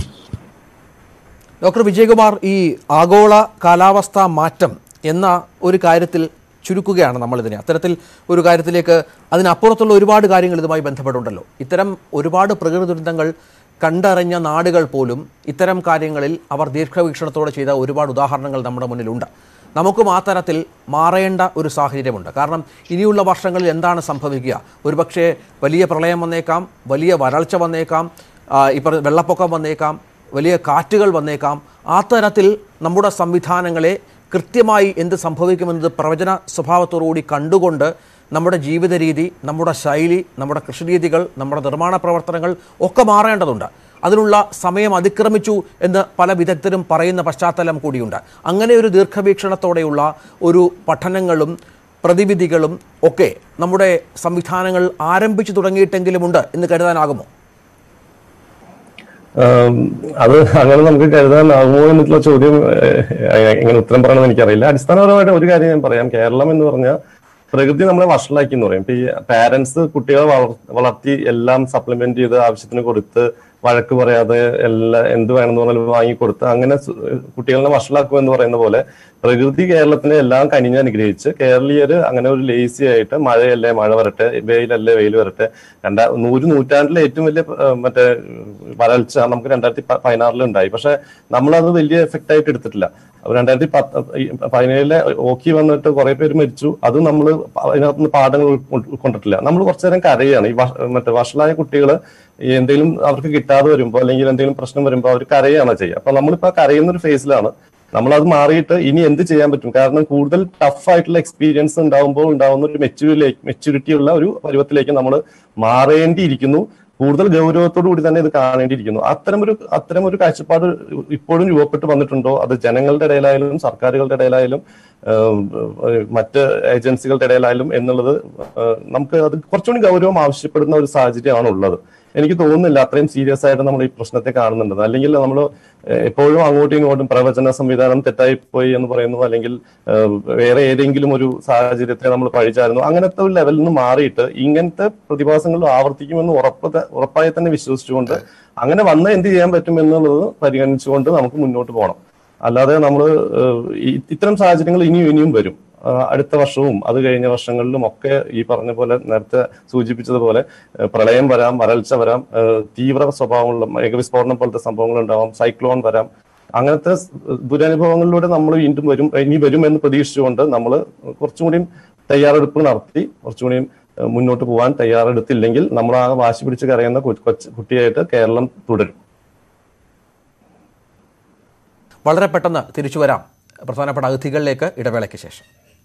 ഡോക്ടർ വിജയകുമാർ ഈ ആഗോള കാലാവസ്ഥാ മാറ്റം എന്ന ഒരു കാര്യത്തിൽ ചുരുക്കുകയാണ് നമ്മളിതിനെ അത്തരത്തിൽ ഒരു കാര്യത്തിലേക്ക് അതിനപ്പുറത്തുള്ള ഒരുപാട് കാര്യങ്ങൾ ഇതുമായി ബന്ധപ്പെട്ടുണ്ടല്ലോ ഇത്തരം ഒരുപാട് പ്രകൃതി ദുരന്തങ്ങൾ കണ്ടറിഞ്ഞ നാടുകൾ പോലും ഇത്തരം കാര്യങ്ങളിൽ അവർ ദീർഘവീക്ഷണത്തോടെ ചെയ്ത ഒരുപാട് ഉദാഹരണങ്ങൾ നമ്മുടെ മുന്നിലുണ്ട് നമുക്കും ആ തരത്തിൽ മാറേണ്ട ഒരു സാഹചര്യമുണ്ട് കാരണം ഇനിയുള്ള വർഷങ്ങളിൽ എന്താണ് സംഭവിക്കുക ഒരുപക്ഷെ വലിയ പ്രളയം വന്നേക്കാം വലിയ വരൾച്ച വന്നേക്കാം ആ, ഈ പറഞ്ഞ വെള്ളപ്പൊക്കം വന്നേക്കാം വലിയ കാറ്റുകൾ വന്നേക്കാം ആ തരത്തിൽ നമ്മുടെ സംവിധാനങ്ങളെ കൃത്യമായി എന്ത് സംഭവിക്കുമെന്നത് പ്രവചന സ്വഭാവത്തോടുകൂടി കണ്ടുകൊണ്ട് നമ്മുടെ ജീവിത രീതി നമ്മുടെ ശൈലി നമ്മുടെ കൃഷിരീതികൾ നമ്മുടെ നിർമ്മാണ പ്രവർത്തനങ്ങൾ ഒക്കെ മാറേണ്ടതുണ്ട് അതിനുള്ള സമയം അതിക്രമിച്ചു എന്ന് പല വിദഗ്ധരും പറയുന്ന പശ്ചാത്തലം കൂടിയുണ്ട് അങ്ങനെ ഒരു ദീർഘവീക്ഷണത്തോടെയുള്ള ഒരു പഠനങ്ങളും പ്രതിവിധികളും ഒക്കെ നമ്മുടെ സംവിധാനങ്ങൾ ആരംഭിച്ചു തുടങ്ങിയിട്ടെങ്കിലുമുണ്ട് എന്ന് കരുതാനാകുമോ ആം, അത് അങ്ങനെ നമുക്ക് കരുതാനാകുമോ എന്നുള്ള ചോദ്യം ഏഹ്, എങ്ങനെ ഉത്തരം പറയണമെന്ന് എനിക്കറിയില്ല അടിസ്ഥാനപരമായിട്ട് ഒരു കാര്യം ഞാൻ പറയാം കേരളം എന്ന് പറഞ്ഞാൽ പ്രകൃതി നമ്മളെ വഷളാക്കി എന്ന് പറയും ഇപ്പൊ ഈ പാരന്റ്സ് കുട്ടികളെ വളർ- വളർത്തി എല്ലാം സപ്ലിമെന്റ് ചെയ്ത് ആവശ്യത്തിന് കൊടുത്ത് വഴക്ക് പറയാതെ എല്ലാ എന്ത് വേണമെന്ന് പറഞ്ഞാൽ വാങ്ങിക്കൊടുത്ത് അങ്ങനെ സു- കുട്ടികളെ വഷളാക്കുക എന്ന് പറയുന്ന പോലെ പ്രകൃതി കേരളത്തിനെ എല്ലാം കനിഞ്ഞ് അനുഗ്രഹിച്ച് കേരളീയര് അങ്ങനെ ഒരു ലേസി ആയിട്ട് മഴയല്ലേ മഴ വരട്ടെ വെയിലല്ലേ വെയിൽ വരട്ടെ രണ്ടാ നൂറ് നൂറ്റാണ്ടിലെ ഏറ്റവും വലിയ ഏഹ്, മറ്റേ വരൾച്ച നമുക്ക് രണ്ടായിരത്തി പ- പതിനാറിൽ ഉണ്ടായി പക്ഷെ നമ്മളത് വലിയ എഫക്റ്റ് ആയിട്ട് എടുത്തിട്ടില്ല അപ്പൊ രണ്ടായിരത്തി പത്ത് ഈ പതിനേഴിലെ ഓക്കി വന്നിട്ട് കുറെ പേര് മരിച്ചു അത് നമ്മൾ അതിനകത്ത് നിന്ന് പാഠങ്ങൾ ഉൾ- ഉൾക്കൊണ്ടിട്ടില്ല നമ്മൾ കുറച്ചു നേരം കരയാണ് ഈ വഷ- മറ്റേ വഷളായ കുട്ടികൾ എന്തെങ്കിലും അവർക്ക് കിട്ടാതെ വരുമ്പോൾ അല്ലെങ്കിൽ എന്തെങ്കിലും പ്രശ്നം വരുമ്പോൾ അവർ കരയാണ് ചെയ്യുക അപ്പൊ നമ്മളിപ്പോ ആ കരയുന്ന ഒരു ഫേസിലാണ് നമ്മളത് മാറിയിട്ട് ഇനി എന്ത് ചെയ്യാൻ പറ്റും കാരണം കൂടുതൽ ടഫ് ആയിട്ടുള്ള എക്സ്പീരിയൻസ് ഉണ്ടാവുമ്പോൾ ഉണ്ടാവുന്ന ഒരു മെച്യൂരിലേക്ക് മെച്യൂരിറ്റി ഉള്ള ഒരു പരുവത്തിലേക്ക് നമ്മൾ മാറേണ്ടിയിരിക്കുന്നു കൂടുതൽ ഗൗരവത്തോടു കൂടി തന്നെ ഇത് കാണേണ്ടിയിരിക്കുന്നു അത്തരം ഒരു അത്തരം ഒരു കാഴ്ചപ്പാട് ഇപ്പോഴും രൂപപ്പെട്ട് വന്നിട്ടുണ്ടോ അത് ജനങ്ങളുടെ ഇടയിലായാലും സർക്കാരുകളുടെ ഇടയിലായാലും ഏഹ്, ഏഹ്, മറ്റ് ഏജൻസികളുടെ ഇടയിലായാലും എന്നുള്ളത് ഏഹ്, നമുക്ക് അത് കുറച്ചുകൂടി ഗൗരവം ആവശ്യപ്പെടുന്ന ഒരു സാഹചര്യമാണ് ഉള്ളത് എനിക്ക് തോന്നുന്നില്ല അത്രയും സീരിയസ് ആയിട്ട് നമ്മൾ ഈ പ്രശ്നത്തെ കാണുന്നുണ്ടെന്ന് അല്ലെങ്കിൽ നമ്മൾ എപ്പോഴും അങ്ങോട്ടും ഇങ്ങോട്ടും പ്രവചന സംവിധാനം തെറ്റായി പോയി എന്ന് പറയുന്നു അല്ലെങ്കിൽ ഏഹ്, വേറെ ഏതെങ്കിലും ഒരു സാഹചര്യത്തെ നമ്മൾ പഴിച്ചായിരുന്നു അങ്ങനത്തെ ഒരു ലെവലിൽ നിന്ന് മാറിയിട്ട് ഇങ്ങനത്തെ പ്രതിഭാസങ്ങൾ ആവർത്തിക്കുമെന്ന് ഉറപ്പ് ത- ഉറപ്പായി തന്നെ വിശ്വസിച്ചുകൊണ്ട് അങ്ങനെ വന്ന് എന്ത് ചെയ്യാൻ പറ്റും എന്നുള്ളത് പരിഗണിച്ചുകൊണ്ട് നമുക്ക് മുന്നോട്ട് പോകണം അല്ലാതെ നമ്മൾ ഇത്തരം സാഹചര്യങ്ങൾ ഇനിയും ഇനിയും വരും ആ, അടുത്ത വർഷവും അത് കഴിഞ്ഞ വർഷങ്ങളിലും ഒക്കെ ഈ പറഞ്ഞ പോലെ നേരത്തെ സൂചിപ്പിച്ചതുപോലെ ആ, പ്രളയം വരാം വരൾച്ച വരാം ആ, തീവ്ര സ്വഭാവമുള്ള മേഘവിസ്ഫോടനം പോലത്തെ സംഭവങ്ങൾ ഉണ്ടാവാം സൈക്ലോൺ വരാം അങ്ങനത്തെ സ് ദുരനുഭവങ്ങളിലൂടെ നമ്മൾ വീണ്ടും വരും ഇനി വരും എന്ന് പ്രതീക്ഷിച്ചുകൊണ്ട് നമ്മൾ കുറച്ചും കൂടിയും തയ്യാറെടുപ്പ് നടത്തി കുറച്ചും കൂടിയും ആ, മുന്നോട്ട് പോകാൻ തയ്യാറെടുത്തില്ലെങ്കിൽ നമ്മൾ ആ വാശി പിടിച്ച് കരയുന്ന കൊ- കൊച്ച് കുട്ടിയായിട്ട് കേരളം തുടരും വളരെ പെട്ടെന്ന് തിരിച്ചു വരാം പ്രധാനപ്പെട്ട അതിഥികളിലേക്ക് ഇടവേളയ്ക്ക് ശേഷം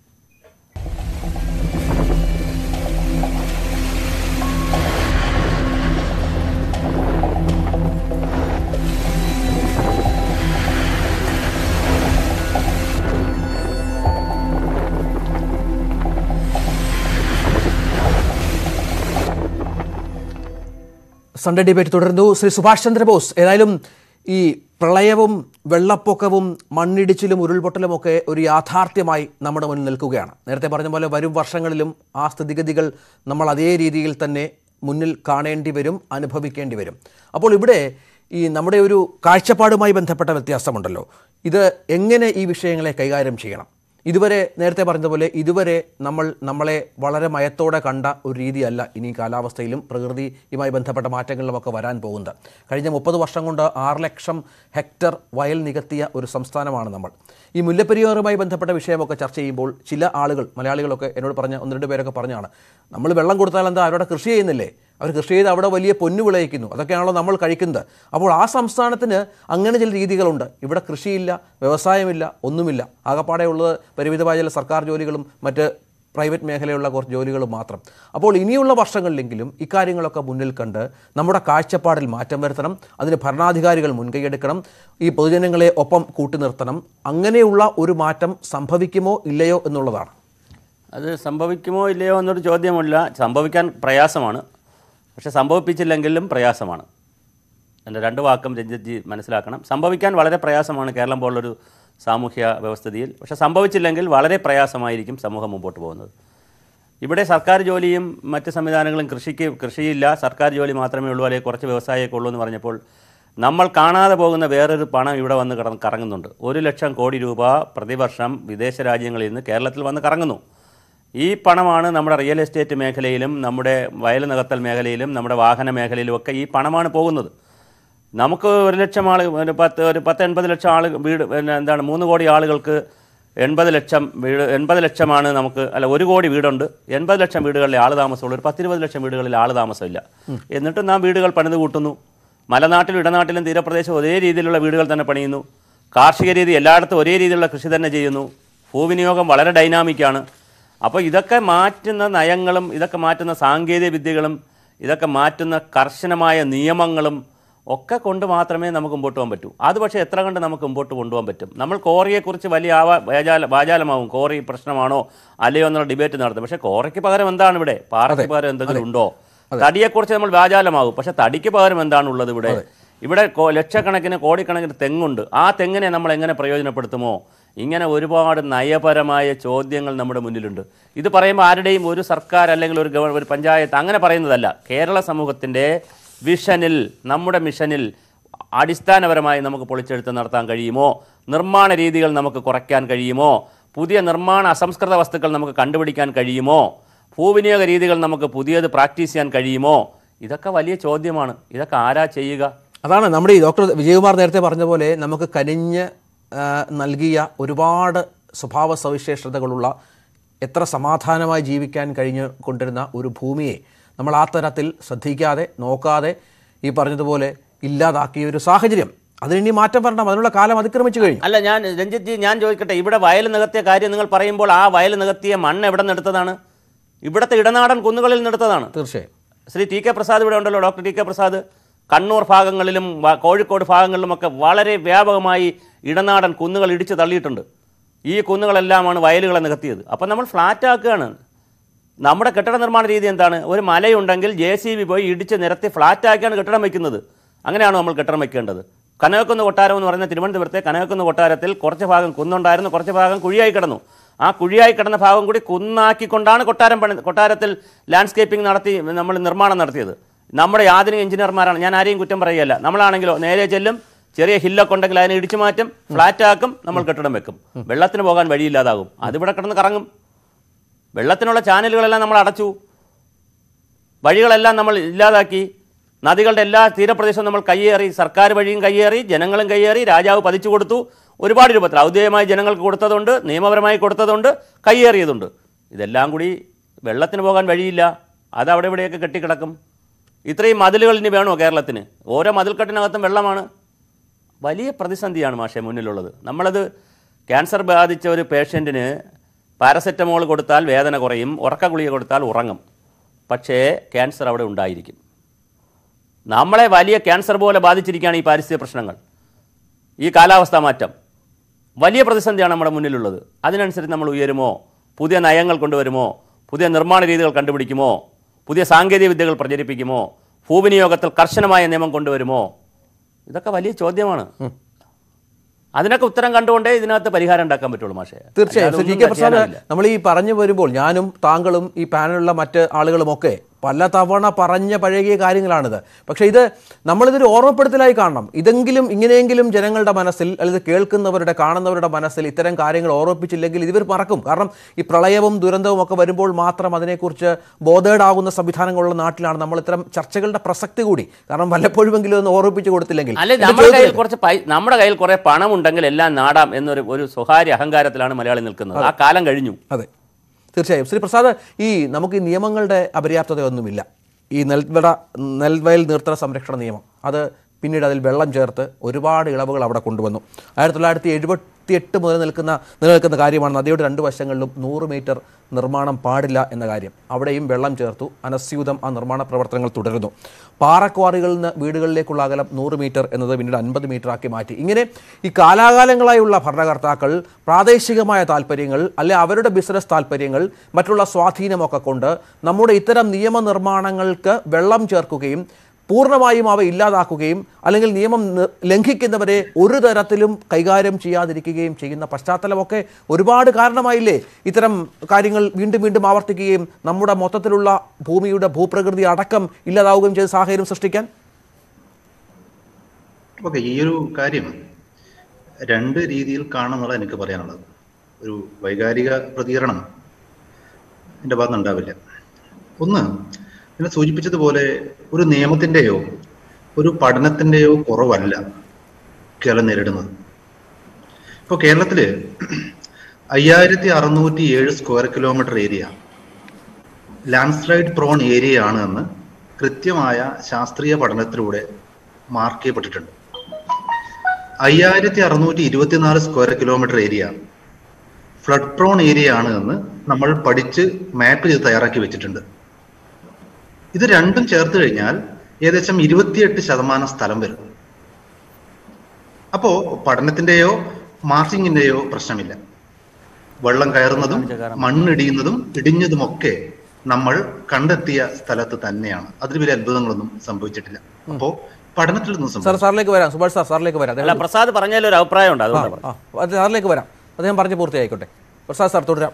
സൺഡേ ഡിബേറ്റ് തുടരുന്നു ശ്രീ സുഭാഷ് ചന്ദ്രബോസ് ഏതായാലും ഈ പ്രളയവും വെള്ളപ്പൊക്കവും മണ്ണിടിച്ചിലും ഉരുൾപൊട്ടലും ഒക്കെ ഒരു യാഥാർത്ഥ്യമായി നമ്മുടെ മുന്നിൽ നിൽക്കുകയാണ് നേരത്തെ പറഞ്ഞ പോലെ വരും വർഷങ്ങളിലും ആ സ്ഥിതിഗതികൾ നമ്മൾ അതേ രീതിയിൽ തന്നെ മുന്നിൽ കാണേണ്ടി വരും അനുഭവിക്കേണ്ടി വരും അപ്പോൾ ഇവിടെ ഈ നമ്മുടെ ഒരു കാഴ്ചപ്പാടുമായി ബന്ധപ്പെട്ട വ്യത്യാസമുണ്ടല്ലോ ഇത് എങ്ങനെ ഈ വിഷയങ്ങളെ കൈകാര്യം ചെയ്യണം ഇതുവരെ നേരത്തെ പറഞ്ഞതുപോലെ ഇതുവരെ നമ്മൾ നമ്മളെ വളരെ മയത്തോടെ കണ്ട ഒരു രീതിയല്ല ഇനി കാലാവസ്ഥയിലും പ്രകൃതിയുമായി ബന്ധപ്പെട്ട മാറ്റങ്ങളിലുമൊക്കെ വരാൻ പോകുന്നത് കഴിഞ്ഞ മുപ്പത് വർഷം കൊണ്ട് ആറ് ലക്ഷം ഹെക്ടർ വയൽ നികത്തിയ ഒരു സംസ്ഥാനമാണ് നമ്മൾ ഈ മുല്ലപ്പെരിയാറുമായി ബന്ധപ്പെട്ട വിഷയമൊക്കെ ചർച്ച ചെയ്യുമ്പോൾ ചില ആളുകൾ മലയാളികളൊക്കെ എന്നോട് പറഞ്ഞ ഒന്ന് രണ്ട് പേരൊക്കെ പറഞ്ഞാണ് നമ്മൾ വെള്ളം കൊടുത്താൽ എന്താ അവരുടെ കൃഷി ചെയ്യുന്നില്ലേ അവർ കൃഷി ചെയ്ത് അവിടെ വലിയ പൊന്നു വിളയിക്കുന്നു അതൊക്കെയാണല്ലോ നമ്മൾ കഴിക്കുന്നത് അപ്പോൾ ആ സംസ്ഥാനത്തിന് അങ്ങനെ ചില രീതികളുണ്ട് ഇവിടെ കൃഷിയില്ല വ്യവസായമില്ല ഒന്നുമില്ല ആകപ്പാടെ ഉള്ളത് പരിമിതമായ ചില സർക്കാർ ജോലികളും മറ്റ് പ്രൈവറ്റ് മേഖലയുള്ള കുറച്ച് ജോലികളും മാത്രം അപ്പോൾ ഇനിയുള്ള വർഷങ്ങളിലെങ്കിലും ഇക്കാര്യങ്ങളൊക്കെ മുന്നിൽ കണ്ട് നമ്മുടെ കാഴ്ചപ്പാടിൽ മാറ്റം വരുത്തണം അതിന് ഭരണാധികാരികൾ മുൻകൈയെടുക്കണം ഈ പൊതുജനങ്ങളെ ഒപ്പം കൂട്ടി നിർത്തണം അങ്ങനെയുള്ള ഒരു മാറ്റം സംഭവിക്കുമോ ഇല്ലയോ എന്നുള്ളതാണ് അത് സംഭവിക്കുമോ ഇല്ലയോ എന്നൊരു ചോദ്യമില്ല സംഭവിക്കാൻ പ്രയാസമാണ് പക്ഷെ സംഭവിപ്പിച്ചില്ലെങ്കിലും പ്രയാസമാണ് എൻ്റെ രണ്ട് വാക്കും രഞ്ജിത്ത് ജി മനസ്സിലാക്കണം സംഭവിക്കാൻ വളരെ പ്രയാസമാണ് കേരളം പോലുള്ളൊരു സാമൂഹ്യ വ്യവസ്ഥിതിയിൽ പക്ഷെ സംഭവിച്ചില്ലെങ്കിൽ വളരെ പ്രയാസമായിരിക്കും സമൂഹം മുമ്പോട്ട് പോകുന്നത് ഇവിടെ സർക്കാർ ജോലിയും മറ്റ് സംവിധാനങ്ങളും കൃഷിക്ക് കൃഷിയില്ല സർക്കാർ ജോലി മാത്രമേ ഉള്ളൂ അല്ലെങ്കിൽ കുറച്ച് വ്യവസായമൊക്കെ ഉള്ളൂ എന്ന് പറഞ്ഞപ്പോൾ നമ്മൾ കാണാതെ പോകുന്ന വേറൊരു പണം ഇവിടെ വന്ന് കട കറങ്ങുന്നുണ്ട് ഒരു ലക്ഷം കോടി രൂപ പ്രതിവർഷം വിദേശ രാജ്യങ്ങളിൽ നിന്ന് കേരളത്തിൽ വന്ന് കറങ്ങുന്നു ഈ പണമാണ് നമ്മുടെ റിയൽ എസ്റ്റേറ്റ് മേഖലയിലും നമ്മുടെ വയൽ നികത്തൽ മേഖലയിലും നമ്മുടെ വാഹന മേഖലയിലും ഒക്കെ ഈ പണമാണ് പോകുന്നത് നമുക്ക് ഒരു ലക്ഷം ആൾ ഒരു പത്ത് ഒരു പത്ത് എൺപത് ലക്ഷം ആൾ വീട് പിന്നെ എന്താണ് മൂന്ന് കോടി ആളുകൾക്ക് എൺപത് ലക്ഷം വീട് എൺപത് ലക്ഷമാണ് നമുക്ക് അല്ല ഒരു കോടി വീടുണ്ട് എൺപത് ലക്ഷം വീടുകളിൽ ആൾ താമസമുള്ളൂ ഒരു പത്തിരുപത് ലക്ഷം വീടുകളിൽ ആൾ താമസമില്ല എന്നിട്ടും നാം വീടുകൾ പണിത് കൂട്ടുന്നു മലനാട്ടിലും ഇടനാട്ടിലും തീരപ്രദേശം ഒരേ രീതിയിലുള്ള വീടുകൾ തന്നെ പണിയുന്നു കാർഷിക രീതി എല്ലായിടത്തും ഒരേ രീതിയിലുള്ള കൃഷി തന്നെ ചെയ്യുന്നു ഭൂവിനിയോഗം വളരെ ഡൈനാമിക്കാണ് അപ്പോൾ ഇതൊക്കെ മാറ്റുന്ന നയങ്ങളും ഇതൊക്കെ മാറ്റുന്ന സാങ്കേതിക വിദ്യകളും ഇതൊക്കെ മാറ്റുന്ന കർശനമായ നിയമങ്ങളും ഒക്കെ കൊണ്ട് മാത്രമേ നമുക്ക് മുമ്പോട്ട് പോകാൻ പറ്റൂ അത് പക്ഷേ എത്ര കണ്ട് നമുക്ക് മുമ്പോട്ട് കൊണ്ടുപോകാൻ പറ്റും നമ്മൾ കോറിയെക്കുറിച്ച് വലിയ ആവാ വാചാല വാചാലമാവും കോറി പ്രശ്നമാണോ അല്ലയോ എന്നുള്ള ഡിബേറ്റ് നടത്തും പക്ഷേ കോറയ്ക്ക് പകരം എന്താണ് ഇവിടെ പാറയ്ക്ക് പകരം എന്തെങ്കിലും ഉണ്ടോ തടിയെക്കുറിച്ച് നമ്മൾ വ്യാജാലമാകും പക്ഷേ തടിക്ക് പകരം എന്താണ് ഉള്ളത് ഇവിടെ ഇവിടെ കോ- ലക്ഷക്കണക്കിന് കോടിക്കണക്കിന് തെങ്ങുണ്ട് ആ തെങ്ങിനെ നമ്മൾ എങ്ങനെ പ്രയോജനപ്പെടുത്തുമോ ഇങ്ങനെ ഒരുപാട് നയപരമായ ചോദ്യങ്ങൾ നമ്മുടെ മുന്നിലുണ്ട് ഇത് പറയുമ്പോൾ ആരുടെയും ഒരു സർക്കാർ അല്ലെങ്കിൽ ഒരു ഗവ ഒരു പഞ്ചായത്ത് അങ്ങനെ പറയുന്നതല്ല കേരള സമൂഹത്തിൻ്റെ വിഷനിൽ നമ്മുടെ മിഷനിൽ അടിസ്ഥാനപരമായി നമുക്ക് പൊളിച്ചെഴുത്ത് നടത്താൻ കഴിയുമോ നിർമ്മാണ രീതികൾ നമുക്ക് കുറയ്ക്കാൻ കഴിയുമോ പുതിയ നിർമ്മാണ അസംസ്കൃത വസ്തുക്കൾ നമുക്ക് കണ്ടുപിടിക്കാൻ കഴിയുമോ ഭൂവിനിയോഗ രീതികൾ നമുക്ക് പുതിയത് പ്രാക്ടീസ് ചെയ്യാൻ കഴിയുമോ ഇതൊക്കെ വലിയ ചോദ്യമാണ് ഇതൊക്കെ ആരാ ചെയ്യുക അതാണ് നമ്മുടെ ഈ ഡോക്ടർ വിജയകുമാർ നേരത്തെ പറഞ്ഞ പോലെ നമുക്ക് കനിഞ്ഞ് ആ, നൽകിയ ഒരുപാട് സ്വഭാവ സവിശേഷതകളുള്ള എത്ര സമാധാനമായി ജീവിക്കാൻ കഴിഞ്ഞു കൊണ്ടിരുന്ന ഒരു ഭൂമിയെ നമ്മൾ ആ തരത്തിൽ ശ്രദ്ധിക്കാതെ നോക്കാതെ ഈ പറഞ്ഞതുപോലെ ഇല്ലാതാക്കിയ ഒരു സാഹചര്യം അതിനി മാറ്റം വരണം അതിനുള്ള കാലം അതിക്രമിച്ചു കഴിഞ്ഞു അല്ല ഞാൻ രഞ്ജിത്ത് ജി ഞാൻ ചോദിക്കട്ടെ ഇവിടെ വയൽ നികത്തിയ കാര്യം നിങ്ങൾ പറയുമ്പോൾ ആ വയൽ നികത്തിയ മണ്ണ് എവിടെ നിന്ന് എടുത്തതാണ് ഇവിടുത്തെ ഇടനാടൻ കുന്നുകളിൽ നിന്ന് എടുത്തതാണ് തീർച്ചയായും ശ്രീ ടി കെ പ്രസാദ് ഇവിടെ ഉണ്ടല്ലോ doctor T K Prasad Kannur ഭാഗങ്ങളിലും വ- കോഴിക്കോട് ഭാഗങ്ങളിലുമൊക്കെ വളരെ വ്യാപകമായി ഇടനാടൻ കുന്നുകൾ ഇടിച്ച് തള്ളിയിട്ടുണ്ട് ഈ കുന്നുകളെല്ലാമാണ് വയലുകളെ നികത്തിയത് അപ്പം നമ്മൾ ഫ്ലാറ്റ് ആക്കുകയാണ് നമ്മുടെ കെട്ടിട നിർമ്മാണ രീതി എന്താണ് ഒരു മലയുണ്ടെങ്കിൽ ജെ സി ബി പോയി ഇടിച്ച് നിരത്തി ഫ്ലാറ്റ് ആക്കിയാണ് കെട്ടിടം വയ്ക്കുന്നത് അങ്ങനെയാണ് നമ്മൾ കെട്ടിടം വയ്ക്കേണ്ടത് കനകക്കുന്ന് കൊട്ടാരം എന്ന് പറയുന്ന തിരുവനന്തപുരത്തെ കനകക്കുന്ന് കൊട്ടാരത്തിൽ കുറച്ച് ഭാഗം കുന്നുണ്ടായിരുന്നു കുറച്ച് ഭാഗം കുഴിയായി കിടന്നു ആ കുഴിയായി കിടന്ന ഭാഗം കൂടി കുന്നാക്കിക്കൊണ്ടാണ് കൊട്ടാരം പണി കൊട്ടാരത്തിൽ ലാൻഡ്സ്കേപ്പിംഗ് നടത്തി നമ്മൾ നിർമ്മാണം നടത്തിയത് നമ്മുടെ ആധുനിക എഞ്ചിനീയർമാരാണ് ഞാൻ ആരെയും കുറ്റം പറയുകയല്ല നമ്മളാണെങ്കിലോ നേരെ ചെല്ലും ചെറിയ ഹില്ലൊക്കെ ഉണ്ടെങ്കിൽ അതിനെ ഇടിച്ചു മാറ്റും ഫ്ലാറ്റ് ആക്കും നമ്മൾ കെട്ടിടം വെക്കും വെള്ളത്തിന് പോകാൻ വഴിയില്ലാതാകും അതിവിടെ കിടന്ന് കറങ്ങും വെള്ളത്തിനുള്ള ചാനലുകളെല്ലാം നമ്മൾ അടച്ചു വഴികളെല്ലാം നമ്മൾ ഇല്ലാതാക്കി നദികളുടെ എല്ലാ തീരപ്രദേശവും നമ്മൾ കയ്യേറി സർക്കാർ വഴിയും കയ്യേറി ജനങ്ങളും കയ്യേറി രാജാവ് പതിച്ചു കൊടുത്തു ഒരുപാട് രൂപത്തിൽ ഔദ്യോഗികമായി ജനങ്ങൾക്ക് കൊടുത്തതുണ്ട് നിയമപരമായി കൊടുത്തതുണ്ട് കയ്യേറിയതുണ്ട് ഇതെല്ലാം കൂടി വെള്ളത്തിന് പോകാൻ വഴിയില്ല അത് അവിടെ ഇവിടെയൊക്കെ കെട്ടിക്കിടക്കും ഇത്രയും മതിലുകൾ ഇനി വേണോ കേരളത്തിന് ഓരോ മതിൽക്കെട്ടിനകത്തും വെള്ളമാണ് വലിയ പ്രതിസന്ധിയാണ് മാഷെ മുന്നിലുള്ളത് നമ്മളത് ക്യാൻസർ ബാധിച്ച ഒരു പേഷ്യൻറ്റിന് പാരസെറ്റമോൾ കൊടുത്താൽ വേദന കുറയും ഉറക്ക ഗുളിക കൊടുത്താൽ ഉറങ്ങും പക്ഷേ ക്യാൻസർ അവിടെ ഉണ്ടായിരിക്കും നമ്മളെ വലിയ ക്യാൻസർ പോലെ ബാധിച്ചിരിക്കുകയാണ് ഈ പാരിസ്ഥിതിക പ്രശ്നങ്ങൾ ഈ കാലാവസ്ഥാ മാറ്റം വലിയ പ്രതിസന്ധിയാണ് നമ്മുടെ മുന്നിലുള്ളത് അതിനനുസരിച്ച് നമ്മൾ ഉയരുമോ പുതിയ നയങ്ങൾ കൊണ്ടുവരുമോ പുതിയ നിർമ്മാണ രീതികൾ കണ്ടുപിടിക്കുമോ പുതിയ സാങ്കേതിക വിദ്യകൾ പ്രചരിപ്പിക്കുമോ ഭൂവിനിയോഗത്തിൽ കർശനമായ നിയമം കൊണ്ടുവരുമോ ഇതൊക്കെ വലിയ ചോദ്യമാണ് അതിനൊക്കെ ഉത്തരം കണ്ടുകൊണ്ടേ ഇതിനകത്ത് പരിഹാരം ഉണ്ടാക്കാൻ പറ്റുള്ളൂ മാഷേ തീർച്ചയായും അല്ലാതെ ശ്രീ ടി ഒന്നും കെ പ്രസാദ് ചെയ്യാനില്ല. നമ്മൾ ഈ പറഞ്ഞു വരുമ്പോൾ ഞാനും താങ്കളും ഈ പാനലിലുള്ള മറ്റ് ആളുകളുമൊക്കെ പല തവണ പറഞ്ഞ പഴകിയ കാര്യങ്ങളാണിത് പക്ഷേ ഇത് നമ്മളിതൊരു ഓർമ്മപ്പെടുത്തലായി കാണണം ഇതെങ്കിലും ഇങ്ങനെയെങ്കിലും ജനങ്ങളുടെ മനസ്സിൽ അല്ലെങ്കിൽ കേൾക്കുന്നവരുടെ കാണുന്നവരുടെ മനസ്സിൽ ഇത്തരം കാര്യങ്ങൾ ഓർമ്മിപ്പിച്ചില്ലെങ്കിൽ ഇവർ മറക്കും കാരണം ഈ പ്രളയവും ദുരന്തവും ഒക്കെ വരുമ്പോൾ മാത്രം അതിനെക്കുറിച്ച് ബോധേഡാകുന്ന സംവിധാനങ്ങളുള്ള നാട്ടിലാണ് നമ്മൾ ഇത്തരം ചർച്ചകളുടെ പ്രസക്തി കൂടി കാരണം വല്ലപ്പോഴുമെങ്കിലും ഒന്ന് ഓർമ്മിപ്പിച്ച് കൊടുത്തില്ലെങ്കിൽ അല്ലെ എന്റെ നമ്മുടെ കയ്യിൽ ചോദ്യത്തിന് കുറച്ച് പൈ നമ്മുടെ കയ്യിൽ കുറെ പണം ഉണ്ടെങ്കിൽ എല്ലാം നാടാം എന്നൊരു ഒരു സ്വകാര്യ അഹങ്കാരത്തിലാണ് മലയാളി നിൽക്കുന്നത് ആ കാലം കഴിഞ്ഞു അതെ തീർച്ചയായും ശ്രീ പ്രസാദ് ഈ നമുക്ക് ഈ നിയമങ്ങളുടെ അപര്യാപ്തതയൊന്നുമില്ല ഈ നെൽവിട നെൽവയൽ നീർത്തട സംരക്ഷണ നിയമം അത് പിന്നീട് അതിൽ വെള്ളം ചേർത്ത് ഒരുപാട് ഇളവുകൾ അവിടെ കൊണ്ടുവന്നു ആയിരത്തി തൊള്ളായിരത്തി എഴുപത്തി എട്ട് മുതൽ നിൽക്കുന്ന നിലനിൽക്കുന്ന കാര്യമാണ് നദിയുടെ രണ്ട് വശങ്ങളിലും നൂറ് മീറ്റർ നിർമ്മാണം പാടില്ല എന്ന കാര്യം അവിടെയും വെള്ളം ചേർത്തു അനസ്യൂതം ആ നിർമ്മാണ പ്രവർത്തനങ്ങൾ തുടരുന്നു പാറക്വാറികളിൽ നിന്ന് വീടുകളിലേക്കുള്ള അകലം നൂറ് മീറ്റർ എന്നത് പിന്നീട് അൻപത് മീറ്റർ ആക്കി മാറ്റി ഇങ്ങനെ ഈ കാലാകാലങ്ങളായുള്ള ഭരണകർത്താക്കൾ പ്രാദേശികമായ താല്പര്യങ്ങൾ അല്ലെ അവരുടെ ബിസിനസ് താല്പര്യങ്ങൾ മറ്റുള്ള സ്വാധീനമൊക്കെ കൊണ്ട് നമ്മുടെ ഇത്തരം നിയമനിർമ്മാണങ്ങൾക്ക് വെള്ളം ചേർക്കുകയും പൂർണ്ണമായും അവ ഇല്ലാതാക്കുകയും അല്ലെങ്കിൽ നിയമം നി- ലംഘിക്കുന്നവരെ ഒരു തരത്തിലും കൈകാര്യം ചെയ്യാതിരിക്കുകയും ചെയ്യുന്ന പശ്ചാത്തലമൊക്കെ ഒരുപാട് കാരണമായില്ലേ ഇത്തരം കാര്യങ്ങൾ വീണ്ടും വീണ്ടും ആവർത്തിക്കുകയും നമ്മുടെ മൊത്തത്തിലുള്ള ഭൂമിയുടെ ഭൂപ്രകൃതി അടക്കം ഇല്ലാതാവുകയും ചെയ്ത സാഹചര്യം സൃഷ്ടിക്കാൻ ഓക്കെ ഈ ഒരു കാര്യം രണ്ട് രീതിയിൽ കാണുന്നുള്ള എനിക്ക് പറയാനുള്ളത് ഒരു വൈകാരിക പ്രതികരണം എൻ്റെ ഭാഗത്ത് ഉണ്ടാവില്ല ഒന്ന് ഞാൻ സൂചിപ്പിച്ചതുപോലെ ഒരു നിയമത്തിൻ്റെയോ ഒരു പഠനത്തിൻ്റെയോ കുറവല്ല കേരളം നേരിടുന്നത് ഇപ്പോൾ കേരളത്തില് അയ്യായിരത്തി അറുന്നൂറ്റി ഏഴ് square kilometre area landslide prone area ആണ് എന്ന് കൃത്യമായ ശാസ്ത്രീയ പഠനത്തിലൂടെ മാർക്ക് ചെയ്യപ്പെട്ടിട്ടുണ്ട് അയ്യായിരത്തി അറുന്നൂറ്റി ഇരുപത്തിനാല് square kilometre area flood prone area ആണ് എന്ന് നമ്മൾ പഠിച്ച് മാപ്പ് ചെയ്ത് തയ്യാറാക്കി വെച്ചിട്ടുണ്ട് ഇത് രണ്ടും ചേർത്ത് കഴിഞ്ഞാൽ ഏകദേശം ഇരുപത്തിയെട്ട് ശതമാനം സ്ഥലം വരും അപ്പോ പഠനത്തിന്റെയോ മാർക്കിങ്ങിന്റെയോ പ്രശ്നമില്ല വെള്ളം കയറുന്നതും മണ്ണിടിയുന്നതും ഇടിഞ്ഞതുമൊക്കെ നമ്മൾ കണ്ടെത്തിയ സ്ഥലത്ത് തന്നെയാണ് അതിൽ വലിയ അത്ഭുതങ്ങളൊന്നും സംഭവിച്ചിട്ടില്ല അപ്പോ പഠനത്തിലൊന്നും സാർ സംഭവിച്ചു സാറിലേക്ക് വരാം സുഭാഷ് സാർ സാറിലേക്ക് വരാം അല്ല അദ്ദേഹം- പ്രസാദ് പറഞ്ഞാലും ഒരു അഭിപ്രായമുണ്ട് ആ, അതുകൊണ്ട് ആ, അത് സാറിലേക്ക് വരാം അദ്ദേഹം പറഞ്ഞ് പൂർത്തിയായിക്കോട്ടെ പ്രസാദ് സാർ തുടരാം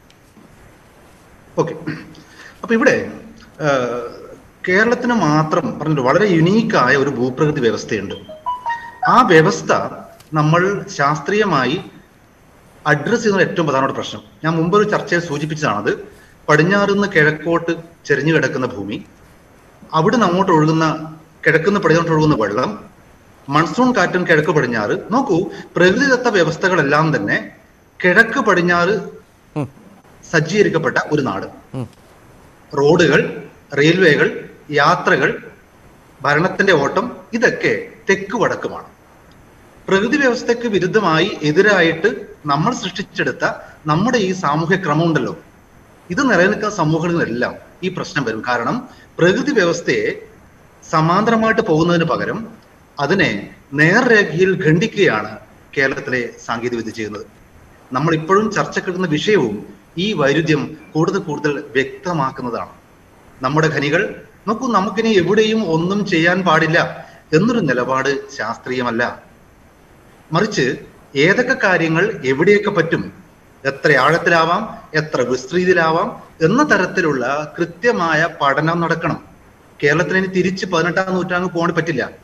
ഓക്കെ അപ്പൊ ഇവിടെ ആ, കേരളത്തിന് മാത്രം പറഞ്ഞിട്ട് വളരെ യുണീക്കായ ഒരു ഭൂപ്രകൃതി വ്യവസ്ഥയുണ്ട് ആ വ്യവസ്ഥ നമ്മൾ ശാസ്ത്രീയമായി അഡ്രസ് ചെയ്യുന്ന ഏറ്റവും പ്രധാനപ്പെട്ട പ്രശ്നം ഞാൻ മുമ്പ് ഒരു ചർച്ചയിൽ സൂചിപ്പിച്ചതാണത് പടിഞ്ഞാറ് നിന്ന് കിഴക്കോട്ട് ചെരിഞ്ഞു കിടക്കുന്ന ഭൂമി അവിടുന്ന് അങ്ങോട്ട് ഒഴുകുന്ന കിഴക്കുന്ന് പടിഞ്ഞാട്ട് ഒഴുകുന്ന വെള്ളം മൺസൂൺ കാറ്റും കിഴക്ക് പടിഞ്ഞാറ് നോക്കൂ പ്രകൃതിദത്ത വ്യവസ്ഥകളെല്ലാം തന്നെ കിഴക്ക് പടിഞ്ഞാറ് സജ്ജീകരിക്കപ്പെട്ട ഒരു നാട് റോഡുകൾ റെയിൽവേകൾ യാത്രകൾ ഭരണത്തിന്റെ ഓട്ടം ഇതൊക്കെ തെക്ക് വടക്കുമാണ് പ്രകൃതി വ്യവസ്ഥയ്ക്ക് വിരുദ്ധമായി എതിരായിട്ട് നമ്മൾ സൃഷ്ടിച്ചെടുത്ത നമ്മുടെ ഈ സാമൂഹ്യ ക്രമം ഉണ്ടല്ലോ ഇത് നിലനിൽക്കുന്ന സമൂഹങ്ങളിലെല്ലാം ഈ പ്രശ്നം വരും കാരണം പ്രകൃതി വ്യവസ്ഥയെ സമാന്തരമായിട്ട് പോകുന്നതിന് പകരം അതിനെ നേർരേഖയിൽ ഖണ്ഡിക്കുകയാണ് കേരളത്തിലെ സാങ്കേതികവിദ്യ ചെയ്യുന്നത് നമ്മൾ ഇപ്പോഴും ചർച്ചക്കെടുക്കുന്ന വിഷയവും ഈ വൈരുദ്ധ്യം കൂടുതൽ കൂടുതൽ വ്യക്തമാക്കുന്നതാണ് നമ്മുടെ ഖനികൾ നോക്കൂ നമുക്കിനി എവിടെയും ഒന്നും ചെയ്യാൻ പാടില്ല എന്നൊരു നിലപാട് ശാസ്ത്രീയമല്ല മറിച്ച് ഏതൊക്കെ കാര്യങ്ങൾ എവിടെയൊക്കെ പറ്റും എത്ര ആഴത്തിലാവാം എത്ര വിസ്തൃതിയിലാവാം എന്ന തരത്തിലുള്ള കൃത്യമായ പഠനം നടക്കണം കേരളത്തിന് ഇനി തിരിച്ച് പതിനെട്ടാം നൂറ്റാണ്ട് പോകാൻ പറ്റില്ല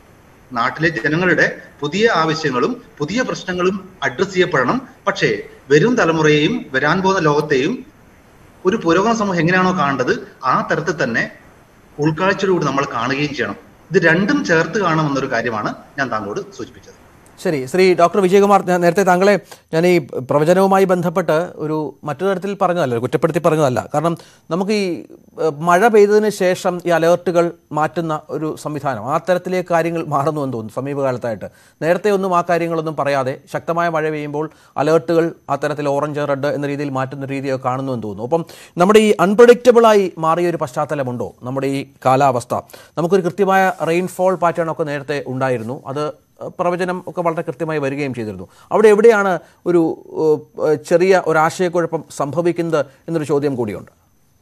നാട്ടിലെ ജനങ്ങളുടെ പുതിയ ആവശ്യങ്ങളും പുതിയ പ്രശ്നങ്ങളും അഡ്രസ് ചെയ്യപ്പെടണം പക്ഷേ വരും തലമുറയെയും വരാൻ പോകുന്ന ലോകത്തെയും ഒരു പുരോഗമന സമൂഹം എങ്ങനെയാണോ കാണേണ്ടത് ആ തരത്തിൽ തന്നെ ഉൾക്കാഴ്ചയോടുകൂടി നമ്മൾ കാണുകയും ചെയ്യണം ഇത് രണ്ടും ചേർത്ത് കാണണമെന്നൊരു കാര്യമാണ് ഞാൻ താങ്കളോട് സൂചിപ്പിച്ചത് ശരി ശ്രീ ഡോക്ടർ വിജയകുമാർ ഞാൻ നേരത്തെ താങ്കളെ ഞാൻ ഈ പ്രവചനവുമായി ബന്ധപ്പെട്ട് ഒരു മറ്റു തരത്തിൽ പറഞ്ഞതല്ല ഒരു കുറ്റപ്പെടുത്തി പറഞ്ഞതല്ല കാരണം നമുക്ക് ഈ ഏഹ്, മഴ പെയ്തതിന് ശേഷം ഈ അലേർട്ടുകൾ മാറ്റുന്ന ഒരു സംവിധാനം ആ തരത്തിലേക്ക് കാര്യങ്ങൾ മാറുന്നു എന്ന് തോന്നുന്നു സമീപകാലത്തായിട്ട് നേരത്തെ ഒന്നും ആ കാര്യങ്ങളൊന്നും പറയാതെ ശക്തമായ മഴ പെയ്യുമ്പോൾ അലേർട്ടുകൾ ആ തരത്തിൽ ഓറഞ്ച് റെഡ് എന്ന രീതിയിൽ മാറ്റുന്ന രീതിയൊക്കെ കാണുന്നു എന്ന് തോന്നുന്നു അപ്പം നമ്മുടെ ഈ അൺപ്രഡിക്റ്റബിളായി മാറിയ ഒരു പശ്ചാത്തലമുണ്ടോ നമ്മുടെ ഈ കാലാവസ്ഥ നമുക്കൊരു കൃത്യമായ റെയിൻഫോൾ പാറ്റേൺ ഒക്കെ നേരത്തെ ഉണ്ടായിരുന്നു അത് പ്രവചനം ഒക്കെ വളരെ കൃത്യമായി വരികയും ചെയ്തിരുന്നു അവിടെ എവിടെയാണ് ഒരു ഏഹ്, ഏഹ്, ചെറിയ ഒരു ആശയക്കുഴപ്പം സംഭവിക്കുന്നത് എന്നൊരു ചോദ്യം കൂടിയുണ്ട്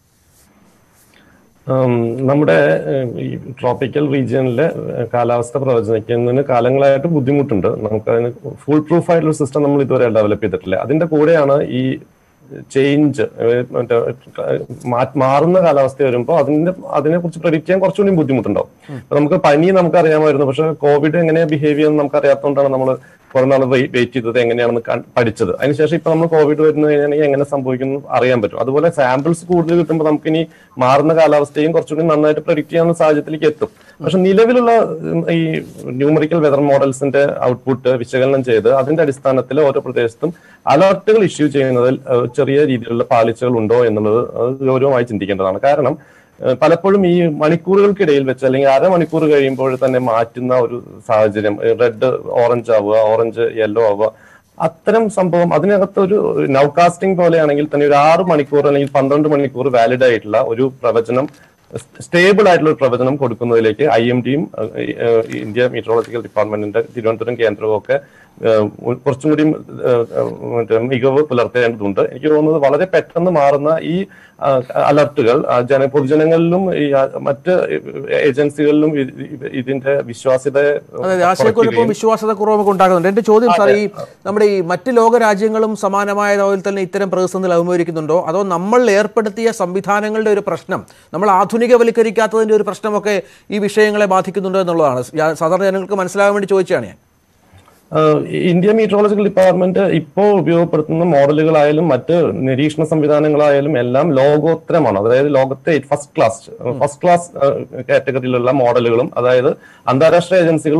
ഉം, നമ്മുടെ ഏഹ്, ഈ ട്രോപ്പിക്കൽ റീജിയനിലെ ഏഹ്, കാലാവസ്ഥ പ്രവചനിക്കുന്നതിന് കാലങ്ങളായിട്ട് ബുദ്ധിമുട്ടുണ്ട് നമുക്കതിന് ഫുൾ പ്രൂഫ് ആയിട്ടുള്ള സിസ്റ്റം നമ്മൾ ഇതുവരെ ഡെവലപ്പ് ചെയ്തിട്ടില്ല അതിന്റെ കൂടെയാണ് ഈ ചേഞ്ച് മറ്റേ മാ- മാറുന്ന കാലാവസ്ഥ വരുമ്പോൾ അതിന്റെ അതിനെ കുറിച്ച് പ്രെഡിക്റ്റ് ചെയ്യാൻ കുറച്ചുകൂടി ബുദ്ധിമുട്ടുണ്ടാവും ഇപ്പൊ നമുക്ക് പനി നമുക്ക് അറിയാമായിരുന്നു പക്ഷെ കോവിഡ് എങ്ങനെയാ ബിഹേവ് ചെയ്യുന്നത് നമുക്ക് അറിയാത്തതുകൊണ്ടാണ് നമ്മൾ കുറെ നാൾ വെയിറ്റ് ചെയ്തത് എങ്ങനെയാണെന്ന് കൺ- പഠിച്ചത് അതിനുശേഷം ഇപ്പൊ നമ്മൾ കോവിഡ് വരുന്ന കഴിഞ്ഞാൽ എങ്ങനെ സംഭവിക്കുന്നു അറിയാൻ പറ്റും അതുപോലെ സാമ്പിൾസ് കൂടുതൽ കിട്ടുമ്പോൾ നമുക്ക് ഇനി മാറുന്ന കാലാവസ്ഥയും കുറച്ചുകൂടി നന്നായിട്ട് പ്രഡിക്റ്റ് ചെയ്യാവുന്ന സാഹചര്യത്തിലേക്ക് എത്തും പക്ഷെ നിലവിലുള്ള ഉം, ഈ ന്യൂമറിക്കൽ വെതർ മോഡൽസിന്റെ ഔട്ട്പുട്ട് വിശകലനം ചെയ്ത് അതിന്റെ അടിസ്ഥാനത്തിൽ ഓരോ പ്രദേശത്തും അലർട്ടുകൾ ഇഷ്യൂ ചെയ്യുന്നതിൽ ഏഹ്, ചെറിയ രീതിയിലുള്ള പാളിച്ചകൾ ഉണ്ടോ എന്നുള്ളത് അത് ഗൗരവമായി ചിന്തിക്കേണ്ടതാണ് കാരണം ഏഹ്, പലപ്പോഴും ഈ മണിക്കൂറുകൾക്കിടയിൽ വെച്ച് അല്ലെങ്കിൽ അരമണിക്കൂർ കഴിയുമ്പോൾ തന്നെ മാറ്റുന്ന ഒരു സാഹചര്യം റെഡ് ഓറഞ്ച് ആവുക ഓറഞ്ച് യെല്ലോ ആവുക അത്തരം സംഭവം അതിനകത്ത് ഒരു നൗകാസ്റ്റിംഗ് പോലെയാണെങ്കിൽ തന്നെ ഒരു ആറ് മണിക്കൂർ അല്ലെങ്കിൽ പന്ത്രണ്ട് മണിക്കൂർ വാലിഡ് ആയിട്ടുള്ള ഒരു പ്രവചനം സ്റ്റേബിൾ ആയിട്ടുള്ള ഒരു പ്രവചനം കൊടുക്കുന്നതിലേക്ക് ഐ എം ഡിയും ഇന്ത്യ മീറ്ററോളജിക്കൽ ഡിപ്പാർട്ട്മെന്റിന്റെ തിരുവനന്തപുരം കേന്ദ്രവും ഒക്കെ ഏഹ്, കുറച്ചും കൂടി ഏഹ്, ഏഹ്, മറ്റേ മികവ് പുലർത്തേണ്ടതുണ്ട് എനിക്ക് തോന്നുന്നത് വളരെ പെട്ടെന്ന് മാറുന്ന ഈ ആ, അലർട്ടുകൾ ആ, ജന പൊതുജനങ്ങളിലും ഈ ആ, മറ്റ് ഏജൻസികളിലും ഇത് ഇതിന്റെ വിശ്വാസ്യതയെ അതായത് ആശയക്കുഴപ്പവും വിശ്വാസതക്കുറവും ഒക്കെ ഉണ്ടാകുന്നുണ്ട് എൻ്റെ ചോദ്യം സാർ ഈ നമ്മുടെ ഈ മറ്റ് ലോക രാജ്യങ്ങളും സമാനമായ തോതിൽ തന്നെ ഇത്തരം പ്രതിസന്ധികൾ അഭിമുഖീകരിക്കുന്നുണ്ടോ അതോ നമ്മൾ ഏർപ്പെടുത്തിയ സംവിധാനങ്ങളുടെ ഒരു പ്രശ്നം നമ്മൾ ആധുനികവൽക്കരിക്കാത്തതിൻ്റെ ഒരു പ്രശ്നമൊക്കെ ഈ വിഷയങ്ങളെ ബാധിക്കുന്നുണ്ടോ എന്നുള്ളതാണ് ഞാൻ സാധാരണ ജനങ്ങൾക്ക് മനസ്സിലാകാൻ വേണ്ടി ചോദിച്ചാണ് ഞാൻ ആഹ് ഇന്ത്യ മീറ്ററോളജിക്കൽ ഡിപ്പാർട്ട്മെന്റ് ഇപ്പോൾ ഉപയോഗപ്പെടുത്തുന്ന മോഡലുകളായാലും മറ്റ് നിരീക്ഷണ സംവിധാനങ്ങളായാലും എല്ലാം ലോകോത്തരമാണ് അതായത് ലോകത്തെ ഫസ്റ്റ് ക്ലാസ് ഫസ്റ്റ് ക്ലാസ് കാറ്റഗറിയിലുള്ള മോഡലുകളും അതായത് അന്താരാഷ്ട്ര ഏജൻസികൾ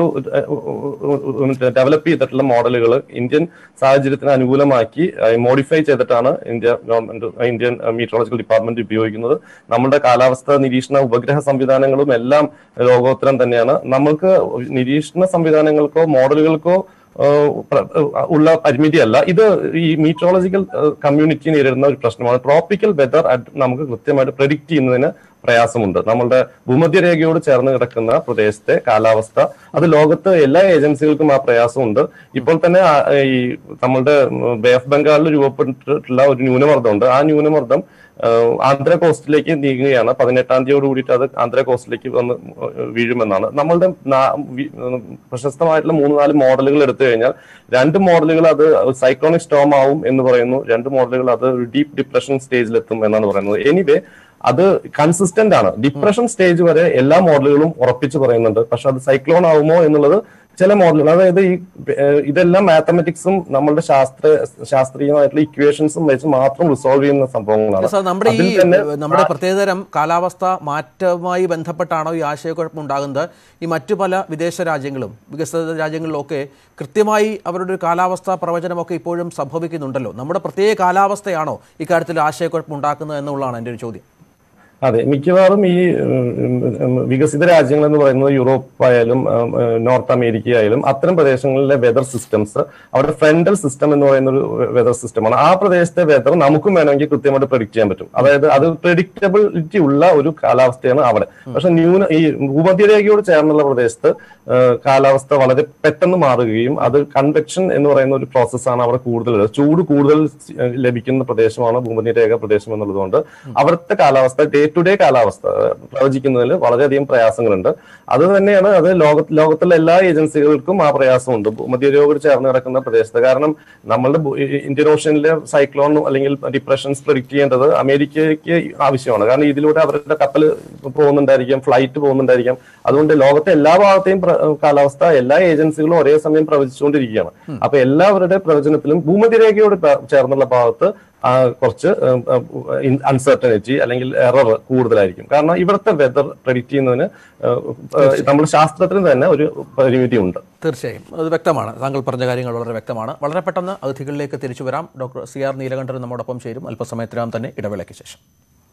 ഡെവലപ്പ് ചെയ്തിട്ടുള്ള മോഡലുകൾ ഇന്ത്യൻ സാഹചര്യത്തിന് അനുകൂലമാക്കി മോഡിഫൈ ചെയ്തിട്ടാണ് India government Indian meteorological department ഉപയോഗിക്കുന്നത് നമ്മുടെ കാലാവസ്ഥ നിരീക്ഷണ ഉപഗ്രഹ സംവിധാനങ്ങളും എല്ലാം ലോകോത്തരം തന്നെയാണ് നമ്മൾക്ക് നിരീക്ഷണ സംവിധാനങ്ങൾക്കോ മോഡലുകൾക്കോ ഏഹ് പ്ര- ഏഹ് ഉള്ള പരിമിതിയല്ല ഇത് ഈ മീറ്ററോളജിക്കൽ കമ്മ്യൂണിറ്റി നേരിടുന്ന ഒരു പ്രശ്നമാണ് ട്രോപ്പിക്കൽ വെതർ നമുക്ക് കൃത്യമായിട്ട് പ്രെഡിക്റ്റ് ചെയ്യുന്നതിന് പ്രയാസമുണ്ട് നമ്മളുടെ ഭൂമധ്യരേഖയോട് ചേർന്ന് കിടക്കുന്ന പ്രദേശത്തെ കാലാവസ്ഥ അത് ലോകത്ത് എല്ലാ ഏജൻസികൾക്കും ആ പ്രയാസമുണ്ട് ഇപ്പോൾ തന്നെ ആ, ഈ നമ്മളുടെ ബേ ഓഫ് ബംഗാളിൽ രൂപപ്പെട്ടിട്ടുള്ള ഒരു ന്യൂനമർദ്ദമുണ്ട് ആ ന്യൂനമർദ്ദം ഏഹ് ആന്ധ്ര കോസ്റ്റിലേക്ക് നീങ്ങുകയാണ് പതിനെട്ടാം തീയതിയോട് കൂടിയിട്ട് അത് ആന്ധ്ര കോസ്റ്റിലേക്ക് വന്ന് വീഴുമെന്നാണ് നമ്മളുടെ നാ- വി- ഏഹ് പ്രശസ്തമായിട്ടുള്ള മൂന്ന് നാല് മോഡലുകൾ എടുത്തു കഴിഞ്ഞാൽ രണ്ട് മോഡലുകൾ അത് സൈക്ലോണിക് സ്റ്റോം ആവും എന്ന് പറയുന്നു രണ്ട് മോഡലുകൾ അത് ഒരു ഡീപ്പ് ഡിപ്രഷൻ സ്റ്റേജിലെത്തും എന്നാണ് പറയുന്നത് എനിവേ അത് കൺസിസ്റ്റന്റ് ആണ് ഡിപ്രഷൻ സ്റ്റേജ് വരെ എല്ലാ മോഡലുകളും ഉറപ്പിച്ച് പറയുന്നുണ്ട് പക്ഷെ അത് സൈക്ലോൺ ആവുമോ എന്നുള്ളത് ചില മോഡലുകൾ അതായത് ഈ ഏഹ് ഇതെല്ലാം മാത്തമെറ്റിക്സും നമ്മളുടെ ശാസ്ത്ര ശാസ്ത്രീയമായിട്ടുള്ള ഇക്വേഷൻസും വെച്ച് മാത്രം റിസോൾവ് ചെയ്യുന്ന സംഭവങ്ങളാണ് സാർ നമ്മുടെ ഈ അതിൽ തന്നെ നമ്മുടെ പ്രത്യേകതരം കാലാവസ്ഥ മാറ്റവുമായി ബന്ധപ്പെട്ടാണോ ഈ ആശയക്കുഴപ്പം ഉണ്ടാകുന്നത് ഈ മറ്റു പല വിദേശ രാജ്യങ്ങളും വികസിത രാജ്യങ്ങളിലൊക്കെ കൃത്യമായി അവരുടെ ഒരു കാലാവസ്ഥ പ്രവചനമൊക്കെ ഇപ്പോഴും സംഭവിക്കുന്നുണ്ടല്ലോ നമ്മുടെ പ്രത്യേക കാലാവസ്ഥയാണോ ഇക്കാര്യത്തിൽ ആശയക്കുഴപ്പം ഉണ്ടാക്കുന്നത് എന്നുള്ളതാണ് എൻ്റെ ഒരു ചോദ്യം അതെ മിക്കവാറും ഈ ഉം, ഉം, വികസിത രാജ്യങ്ങൾ എന്ന് പറയുന്നത് യൂറോപ്പ് ആയാലും ഉം, ഉം, നോർത്ത് അമേരിക്ക ആയാലും അത്തരം പ്രദേശങ്ങളിലെ വെതർ സിസ്റ്റംസ് അവിടെ ഫ്രണ്ടൽ സിസ്റ്റം എന്ന് പറയുന്ന ഒരു വെതർ സിസ്റ്റമാണ് ആ പ്രദേശത്തെ വെതർ നമുക്കും വേണമെങ്കിൽ കൃത്യമായിട്ട് പ്രെഡിക്റ്റ് ചെയ്യാൻ പറ്റും അതായത് അത് പ്രെഡിക്റ്റബിലിറ്റി ഉള്ള ഒരു കാലാവസ്ഥയാണ് അവിടെ പക്ഷെ ന്യൂന ഈ ഭൂമധ്യരേഖയോട് ചേർന്നുള്ള പ്രദേശത്ത് ഏഹ്, കാലാവസ്ഥ വളരെ പെട്ടെന്ന് മാറുകയും അത് കൺവെക്ഷൻ എന്ന് പറയുന്ന ഒരു പ്രോസസ്സാണ് അവിടെ കൂടുതൽ ചൂട് കൂടുതൽ ഏഹ്, ലഭിക്കുന്ന പ്രദേശമാണ് ഭൂമധ്യരേഖ പ്രദേശം എന്നുള്ളതുകൊണ്ട് അവിടുത്തെ കാലാവസ്ഥ ഡേ ടു ഡേ കാലാവസ്ഥ പ്രവചിക്കുന്നതിൽ വളരെയധികം പ്രയാസങ്ങളുണ്ട് അത് തന്നെയാണ് അത് ലോക ലോകത്തുള്ള എല്ലാ ഏജൻസികൾക്കും ആ പ്രയാസമുണ്ട് ഭൂമധ്യരോട് ചേർന്ന് കിടക്കുന്ന പ്രദേശത്ത് കാരണം നമ്മളുടെ ഭൂ- ഈ ഇന്ത്യൻ ഓഷ്യനിലെ സൈക്ലോൺ അല്ലെങ്കിൽ ഡിപ്രഷൻസ് പ്രിഡിക്ട് ചെയ്യേണ്ടത് അമേരിക്കയ്ക്ക് ആവശ്യമാണ് കാരണം ഇതിലൂടെ അവരുടെ കപ്പൽ പോകുന്നുണ്ടായിരിക്കാം ഫ്ലൈറ്റ് പോകുന്നുണ്ടായിരിക്കാം അതുകൊണ്ട് ലോകത്തെ എല്ലാ ഭാഗത്തെയും പ്ര- കാലാവസ്ഥ എല്ലാ ഏജൻസികളും ഒരേ സമയം പ്രവചിച്ചുകൊണ്ടിരിക്കുകയാണ് അപ്പൊ എല്ലാവരുടെ പ്രവചനത്തിലും ഭൂമധ്യരേഖയോട് പ- ചേർന്നുള്ള ഭാഗത്ത് ആ, കുറച്ച് അൺസർട്ടനിറ്റി അല്ലെങ്കിൽ എറർ കൂടുതലായിരിക്കും കാരണം ഇവിടുത്തെ വെതർ പ്രെഡിക്റ്റ് ചെയ്യുന്നതിന് നമ്മുടെ ശാസ്ത്രത്തിന് തന്നെ ഒരു പരിമിതി ഉണ്ട് തീർച്ചയായും അത് വ്യക്തമാണ് താങ്കൾ പറഞ്ഞ കാര്യങ്ങൾ വളരെ വ്യക്തമാണ് വളരെ പെട്ടെന്ന് അതിഥികളിലേക്ക് തിരിച്ചു വരാം ഡോക്ടർ സി ആർ നീലകണ്ഠൻ നമ്മോടൊപ്പം ചേരും അല്പസമയത്തിനകം തന്നെ ഇടവേളയ്ക്ക് ശേഷം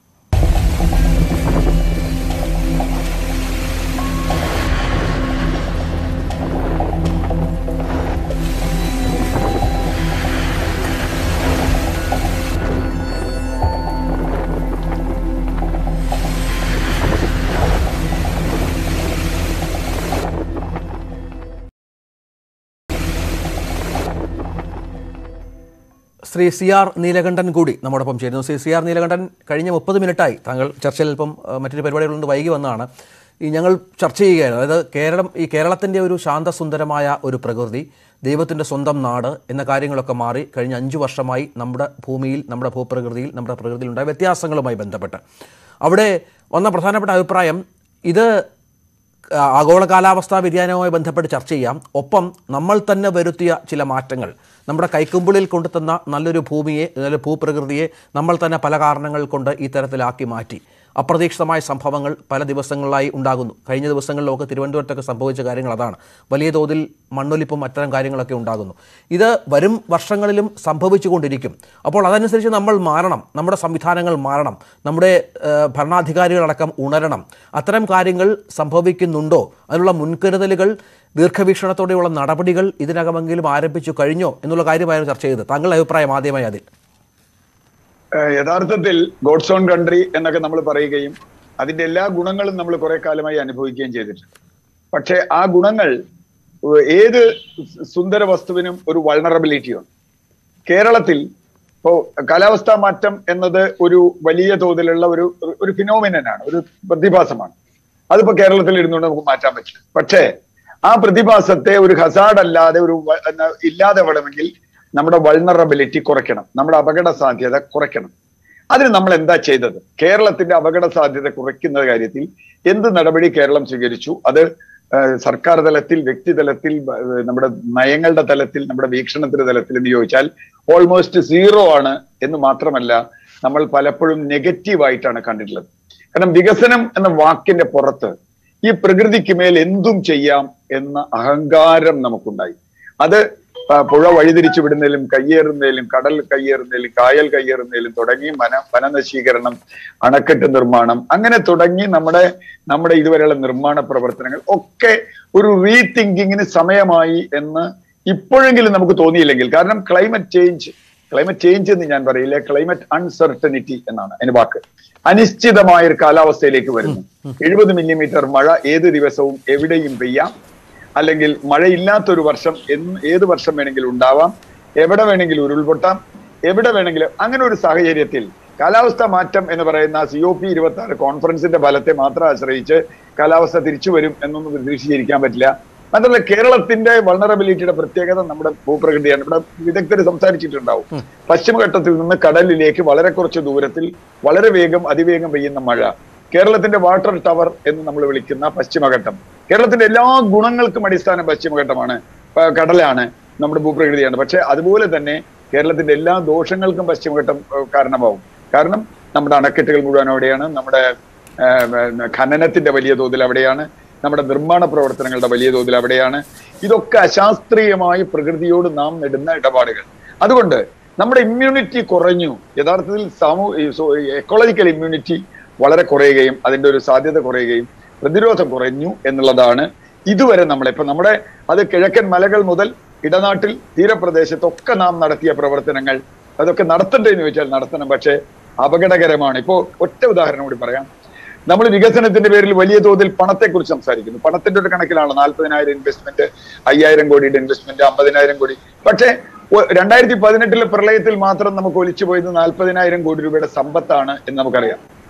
ശ്രീ സി ആർ നീലകണ്ഠൻ കൂടി നമ്മോടൊപ്പം ചേരുന്നു ശ്രീ സി ആർ നീലകണ്ഠൻ കഴിഞ്ഞ മുപ്പത് മിനിറ്റായി താങ്കൾ ചർച്ചയിൽ ഇപ്പം ഏഹ്, മറ്റൊരു പരിപാടികളുണ്ട് വൈകി വന്നതാണ് ഈ ഞങ്ങൾ ചർച്ച ചെയ്യുകയാണ് അതായത് കേരളം ഈ കേരളത്തിൻ്റെ ഒരു ശാന്തസുന്ദരമായ ഒരു പ്രകൃതി ദൈവത്തിൻ്റെ സ്വന്തം നാട് എന്ന കാര്യങ്ങളൊക്കെ മാറി കഴിഞ്ഞ അഞ്ച് വർഷമായി നമ്മുടെ ഭൂമിയിൽ നമ്മുടെ ഭൂപ്രകൃതിയിൽ നമ്മുടെ പ്രകൃതിയിൽ ഉണ്ടായ വ്യത്യാസങ്ങളുമായി ബന്ധപ്പെട്ട് അവിടെ വന്ന പ്രധാനപ്പെട്ട അഭിപ്രായം ഇത് ആ, ആഗോള കാലാവസ്ഥാ വ്യതിയാനവുമായി ബന്ധപ്പെട്ട് ചർച്ച ചെയ്യാം ഒപ്പം നമ്മൾ തന്നെ വരുത്തിയ ചില മാറ്റങ്ങൾ നമ്മുടെ കൈക്കുമ്പിളിൽ കൊണ്ടുതന്ന നല്ലൊരു ഭൂമിയെ നല്ലൊരു ഭൂപ്രകൃതിയെ നമ്മൾ തന്നെ പല കാരണങ്ങൾ കൊണ്ട് ഈ തരത്തിലാക്കി മാറ്റി അപ്രതീക്ഷിതമായ സംഭവങ്ങൾ പല ദിവസങ്ങളിലായി ഉണ്ടാകുന്നു കഴിഞ്ഞ ദിവസങ്ങളിലൊക്കെ തിരുവനന്തപുരത്തൊക്കെ സംഭവിച്ച കാര്യങ്ങൾ അതാണ് വലിയ തോതിൽ മണ്ണൊലിപ്പും അത്തരം കാര്യങ്ങളൊക്കെ ഉണ്ടാകുന്നു ഇത് വരും വർഷങ്ങളിലും സംഭവിച്ചുകൊണ്ടിരിക്കും അപ്പോൾ അതനുസരിച്ച് നമ്മൾ മാറണം നമ്മുടെ സംവിധാനങ്ങൾ മാറണം നമ്മുടെ ഏഹ്, ഭരണാധികാരികളടക്കം ഉണരണം അത്തരം കാര്യങ്ങൾ സംഭവിക്കുന്നുണ്ടോ അതിനുള്ള മുൻകരുതലുകൾ ദീർഘവീക്ഷണത്തോടെയുള്ള നടപടികൾ ഇതിനകമെങ്കിലും ആരംഭിച്ചു കഴിഞ്ഞോ എന്നുള്ള കാര്യമായിരുന്നു ചർച്ച ചെയ്തത് താങ്കളുടെ അഭിപ്രായം ആദ്യമായി അതിൽ ഏഹ് യഥാർത്ഥത്തിൽ ഗോഡ്സ് ഓൺ കൺട്രി എന്നൊക്കെ നമ്മൾ പറയുകയും അതിന്റെ എല്ലാ ഗുണങ്ങളും നമ്മൾ കുറെ കാലമായി അനുഭവിക്കുകയും ചെയ്തിട്ടുണ്ട് പക്ഷെ ആ ഗുണങ്ങൾ ഏഹ് ഏത് സുന്ദര വസ്തുവിനും ഒരു വൾണറബിലിറ്റി ഉണ്ട് കേരളത്തിൽ ഇപ്പോ കാലാവസ്ഥാ മാറ്റം എന്നത് ഒരു വലിയ തോതിലുള്ള ഒരു ഒരു ഫിനോമിനനാണ് ഒരു പ്രതിഭാസമാണ് അതിപ്പോ കേരളത്തിൽ ഇരുന്നുകൊണ്ട് നമുക്ക് മാറ്റാൻ പറ്റില്ല പക്ഷേ ആ പ്രതിഭാസത്തെ ഒരു ഹസാഡ് അല്ലാതെ ഒരു വ- എന്നാ ഇല്ലാതെ വേണമെങ്കിൽ നമ്മുടെ വൾണറബിലിറ്റി കുറയ്ക്കണം നമ്മുടെ അപകട സാധ്യത കുറയ്ക്കണം അതിന് നമ്മൾ എന്താ ചെയ്തത് കേരളത്തിന്റെ അപകട സാധ്യത കുറയ്ക്കുന്ന കാര്യത്തിൽ എന്ത് നടപടി കേരളം സ്വീകരിച്ചു അത് ഏഹ്, സർക്കാർ തലത്തിൽ വ്യക്തിതലത്തിൽ ഏഹ്, നമ്മുടെ നയങ്ങളുടെ തലത്തിൽ നമ്മുടെ വീക്ഷണത്തിന്റെ തലത്തിൽ എന്ന് ചോദിച്ചാൽ ഓൾമോസ്റ്റ് സീറോ ആണ് എന്ന് മാത്രമല്ല നമ്മൾ പലപ്പോഴും നെഗറ്റീവായിട്ടാണ് കണ്ടിട്ടുള്ളത് കാരണം വികസനം എന്ന വാക്കിന്റെ പുറത്ത് ഈ പ്രകൃതിക്ക് മേൽ എന്തും ചെയ്യാം എന്ന അഹങ്കാരം നമുക്കുണ്ടായി അത് ആ, പുഴ വഴിതിരിച്ചു വിടുന്നതിലും കയ്യേറുന്നതിലും കടൽ കയ്യേറുന്നതിലും കായൽ കയ്യേറുന്നതിലും തുടങ്ങി വന വനനശീകരണം അണക്കെട്ട് നിർമ്മാണം അങ്ങനെ തുടങ്ങി നമ്മുടെ നമ്മുടെ ഇതുവരെയുള്ള നിർമ്മാണ പ്രവർത്തനങ്ങൾ ഒക്കെ ഒരു റീതിങ്കിങ്ങിന് സമയമായി എന്ന് ഇപ്പോഴെങ്കിലും നമുക്ക് തോന്നിയില്ലെങ്കിൽ കാരണം ക്ലൈമറ്റ് ചേഞ്ച് ക്ലൈമറ്റ് ചേഞ്ച് എന്ന് ഞാൻ പറയില്ല ക്ലൈമറ്റ് അൺസർട്ടനിറ്റി എന്നാണ് അതിന് വാക്ക് അനിശ്ചിതമായ ഒരു കാലാവസ്ഥയിലേക്ക് വരുന്നു എഴുപത് മില്ലിമീറ്റർ മഴ ഏത് ദിവസവും എവിടെയും പെയ്യാം അല്ലെങ്കിൽ മഴയില്ലാത്തൊരു വർഷം എന്ന് ഏത് വർഷം വേണമെങ്കിലും ഉണ്ടാവാം എവിടെ വേണമെങ്കിലും ഉരുൾപൊട്ടാം എവിടെ വേണമെങ്കിലും അങ്ങനെ ഒരു സാഹചര്യത്തിൽ കാലാവസ്ഥ മാറ്റം എന്ന് പറയുന്ന സി ഒ പി ഇരുപത്തി ആറ് കോൺഫറൻസിന്റെ ഫലത്തെ മാത്രം ആശ്രയിച്ച് കാലാവസ്ഥ തിരിച്ചു വരും എന്നൊന്നും പ്രതീക്ഷിച്ചിരിക്കാൻ പറ്റില്ല മാത്രമല്ല കേരളത്തിന്റെ വൾണറബിലിറ്റിയുടെ പ്രത്യേകത നമ്മുടെ ഭൂപ്രകൃതിയാണ് ഇവിടെ വിദഗ്ധർ സംസാരിച്ചിട്ടുണ്ടാവും പശ്ചിമഘട്ടത്തിൽ നിന്ന് കടലിലേക്ക് വളരെ കുറച്ച് ദൂരത്തിൽ വളരെ വേഗം അതിവേഗം പെയ്യുന്ന മഴ കേരളത്തിന്റെ വാട്ടർ ടവർ എന്ന് നമ്മൾ വിളിക്കുന്ന പശ്ചിമഘട്ടം കേരളത്തിന്റെ എല്ലാ ഗുണങ്ങൾക്കും അടിസ്ഥാനം പശ്ചിമഘട്ടമാണ് പ- കടലാണ് നമ്മുടെ ഭൂപ്രകൃതിയാണ് പക്ഷെ അതുപോലെ തന്നെ കേരളത്തിന്റെ എല്ലാ ദോഷങ്ങൾക്കും പശ്ചിമഘട്ടം ഏഹ്, കാരണമാവും കാരണം നമ്മുടെ അണക്കെട്ടുകൾ മുഴുവൻ അവിടെയാണ് നമ്മുടെ ഏഹ്, ഖനനത്തിന്റെ വലിയ തോതിൽ അവിടെയാണ് നമ്മുടെ നിർമ്മാണ പ്രവർത്തനങ്ങളുടെ വലിയ തോതിൽ അവിടെയാണ് ഇതൊക്കെ അശാസ്ത്രീയമായി പ്രകൃതിയോട് നാം നേടുന്ന ഇടപാടുകൾ അതുകൊണ്ട് നമ്മുടെ ഇമ്മ്യൂണിറ്റി കുറഞ്ഞു യഥാർത്ഥത്തിൽ സാമൂ എക്കോളജിക്കൽ ഇമ്മ്യൂണിറ്റി വളരെ കുറയുകയും അതിന്റെ ഒരു സാധ്യത കുറയുകയും പ്രതിരോധം കുറഞ്ഞു എന്നുള്ളതാണ് ഇതുവരെ നമ്മളെ ഇപ്പൊ നമ്മുടെ അത് കിഴക്കൻ മലകൾ മുതൽ ഇടനാട്ടിൽ തീരപ്രദേശത്തൊക്കെ നാം നടത്തിയ പ്രവർത്തനങ്ങൾ അതൊക്കെ നടത്തണ്ടേ എന്ന് ചോദിച്ചാൽ നടത്തണം പക്ഷേ അപകടകരമാണ് ഇപ്പോ ഒറ്റ ഉദാഹരണം കൂടി പറയാം നമ്മൾ വികസനത്തിന്റെ പേരിൽ വലിയ തോതിൽ പണത്തെക്കുറിച്ച് സംസാരിക്കുന്നു പണത്തിന്റെ ഒരു കണക്കിലാണ് നാൽപ്പതിനായിരം ഇൻവെസ്റ്റ്മെന്റ് അയ്യായിരം കോടിയുടെ ഇൻവെസ്റ്റ്മെന്റ് അമ്പതിനായിരം കോടി പക്ഷേ ഒ- രണ്ടായിരത്തി പതിനെട്ടിലെ പ്രളയത്തിൽ മാത്രം നമുക്ക് ഒലിച്ചു പോയത് നാൽപ്പതിനായിരം കോടി രൂപയുടെ സമ്പത്താണ് എന്ന് നമുക്കറിയാം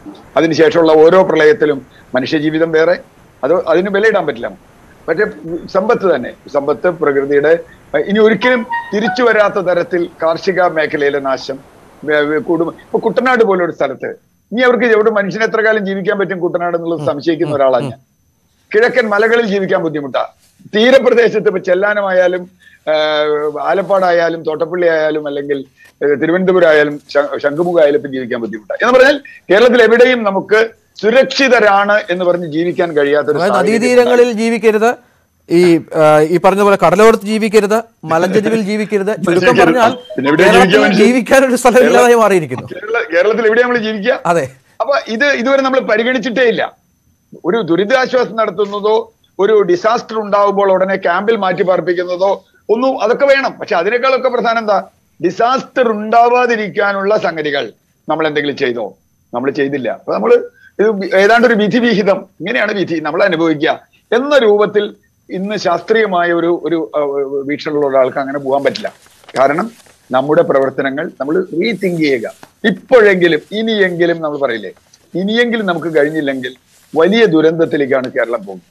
അതിനുശേഷമുള്ള ഓരോ പ്രളയത്തിലും മനുഷ്യജീവിതം വേറെ അത് അതിന് വിലയിടാൻ പറ്റില്ല പക്ഷെ സമ്പത്ത് തന്നെ സമ്പത്ത് പ്രകൃതിയുടെ അഹ് ഇനി ഒരിക്കലും തിരിച്ചു വരാത്ത തരത്തിൽ കാർഷിക മേഖലയിലെ നാശം വേ- വേ- കുടുംബ ഇപ്പൊ കുട്ടനാട് പോലൊരു സ്ഥലത്ത് ഇനി അവർക്ക് എവിടെ മനുഷ്യന് എത്ര കാലം ജീവിക്കാൻ പറ്റും കുട്ടനാട് എന്നുള്ളത് സംശയിക്കുന്ന ഒരാളാണ് ഞാൻ കിഴക്കൻ മലകളിൽ ജീവിക്കാൻ ബുദ്ധിമുട്ടാ തീരപ്രദേശത്ത് ഇപ്പൊ ചെല്ലാനമായാലും ആഹ് ആലപ്പാടായാലും തോട്ടപ്പള്ളി ആയാലും അല്ലെങ്കിൽ ഏഹ് തിരുവനന്തപുരം ആയാലും ശ- ശംഖുമുഖ ആയാലും ഇപ്പൊ ജീവിക്കാൻ ബുദ്ധിമുട്ടാണ് എന്ന് പറഞ്ഞാൽ കേരളത്തിൽ എവിടെയും നമുക്ക് സുരക്ഷിതരാണ് എന്ന് പറഞ്ഞ് ജീവിക്കാൻ കഴിയാത്തൊരു അതായത് സാഹചര്യം നദീതീരങ്ങളിൽ ജീവിക്കരുത് ഈ ആ, ഈ പറഞ്ഞ പോലെ കടലോരത്ത് ജീവിക്കരുത് മലഞ്ചെരിവിൽ ജീവിക്കരുത് ചുരുക്കം പറഞ്ഞാൽ പിന്നെ എവിടെ കേരളത്തിൽ ജീവിക്കാൻ മനുഷ്യൻ? ജീവിക്കാൻ ഒരു സ്ഥലമില്ലാതായി മാറിയിരിക്കുന്നു കേരള കേരളത്തിൽ എവിടെ നമ്മൾ ജീവിക്കുക അതെ അപ്പൊ ഇത് ഇതുവരെ നമ്മൾ പരിഗണിച്ചിട്ടേ ഇല്ല ഒരു ദുരിതാശ്വാസം നടത്തുന്നതോ ഒരു ഡിസാസ്റ്റർ ഉണ്ടാവുമ്പോൾ ഉടനെ ക്യാമ്പിൽ മാറ്റി പാർപ്പിക്കുന്നതോ ഒന്നും അതൊക്കെ വേണം പക്ഷെ അതിനേക്കാളൊക്കെ പ്രധാനം എന്താ ഡിസാസ്റ്റർ ഉണ്ടാവാതിരിക്കാനുള്ള സംഗതികൾ നമ്മൾ എന്തെങ്കിലും ചെയ്തോ നമ്മൾ ചെയ്തില്ല അപ്പൊ നമ്മൾ ഇത് ഏതാണ്ട് ഒരു വിധി വിഹിതം ഇങ്ങനെയാണ് വിധി നമ്മൾ അനുഭവിക്കുക എന്ന രൂപത്തിൽ ഇന്ന് ശാസ്ത്രീയമായ ഒരു ഒരു അഹ്, വീക്ഷണമുള്ള ഒരാൾക്ക് അങ്ങനെ പോകാൻ പറ്റില്ല കാരണം നമ്മുടെ പ്രവർത്തനങ്ങൾ നമ്മൾ റീതിങ്ക് ചെയ്യുക ഇപ്പോഴെങ്കിലും ഇനിയെങ്കിലും നമ്മൾ പറയില്ലേ ഇനിയെങ്കിലും നമുക്ക് കഴിഞ്ഞില്ലെങ്കിൽ വലിയ ദുരന്തത്തിലേക്കാണ് കേരളം പോകുന്നത്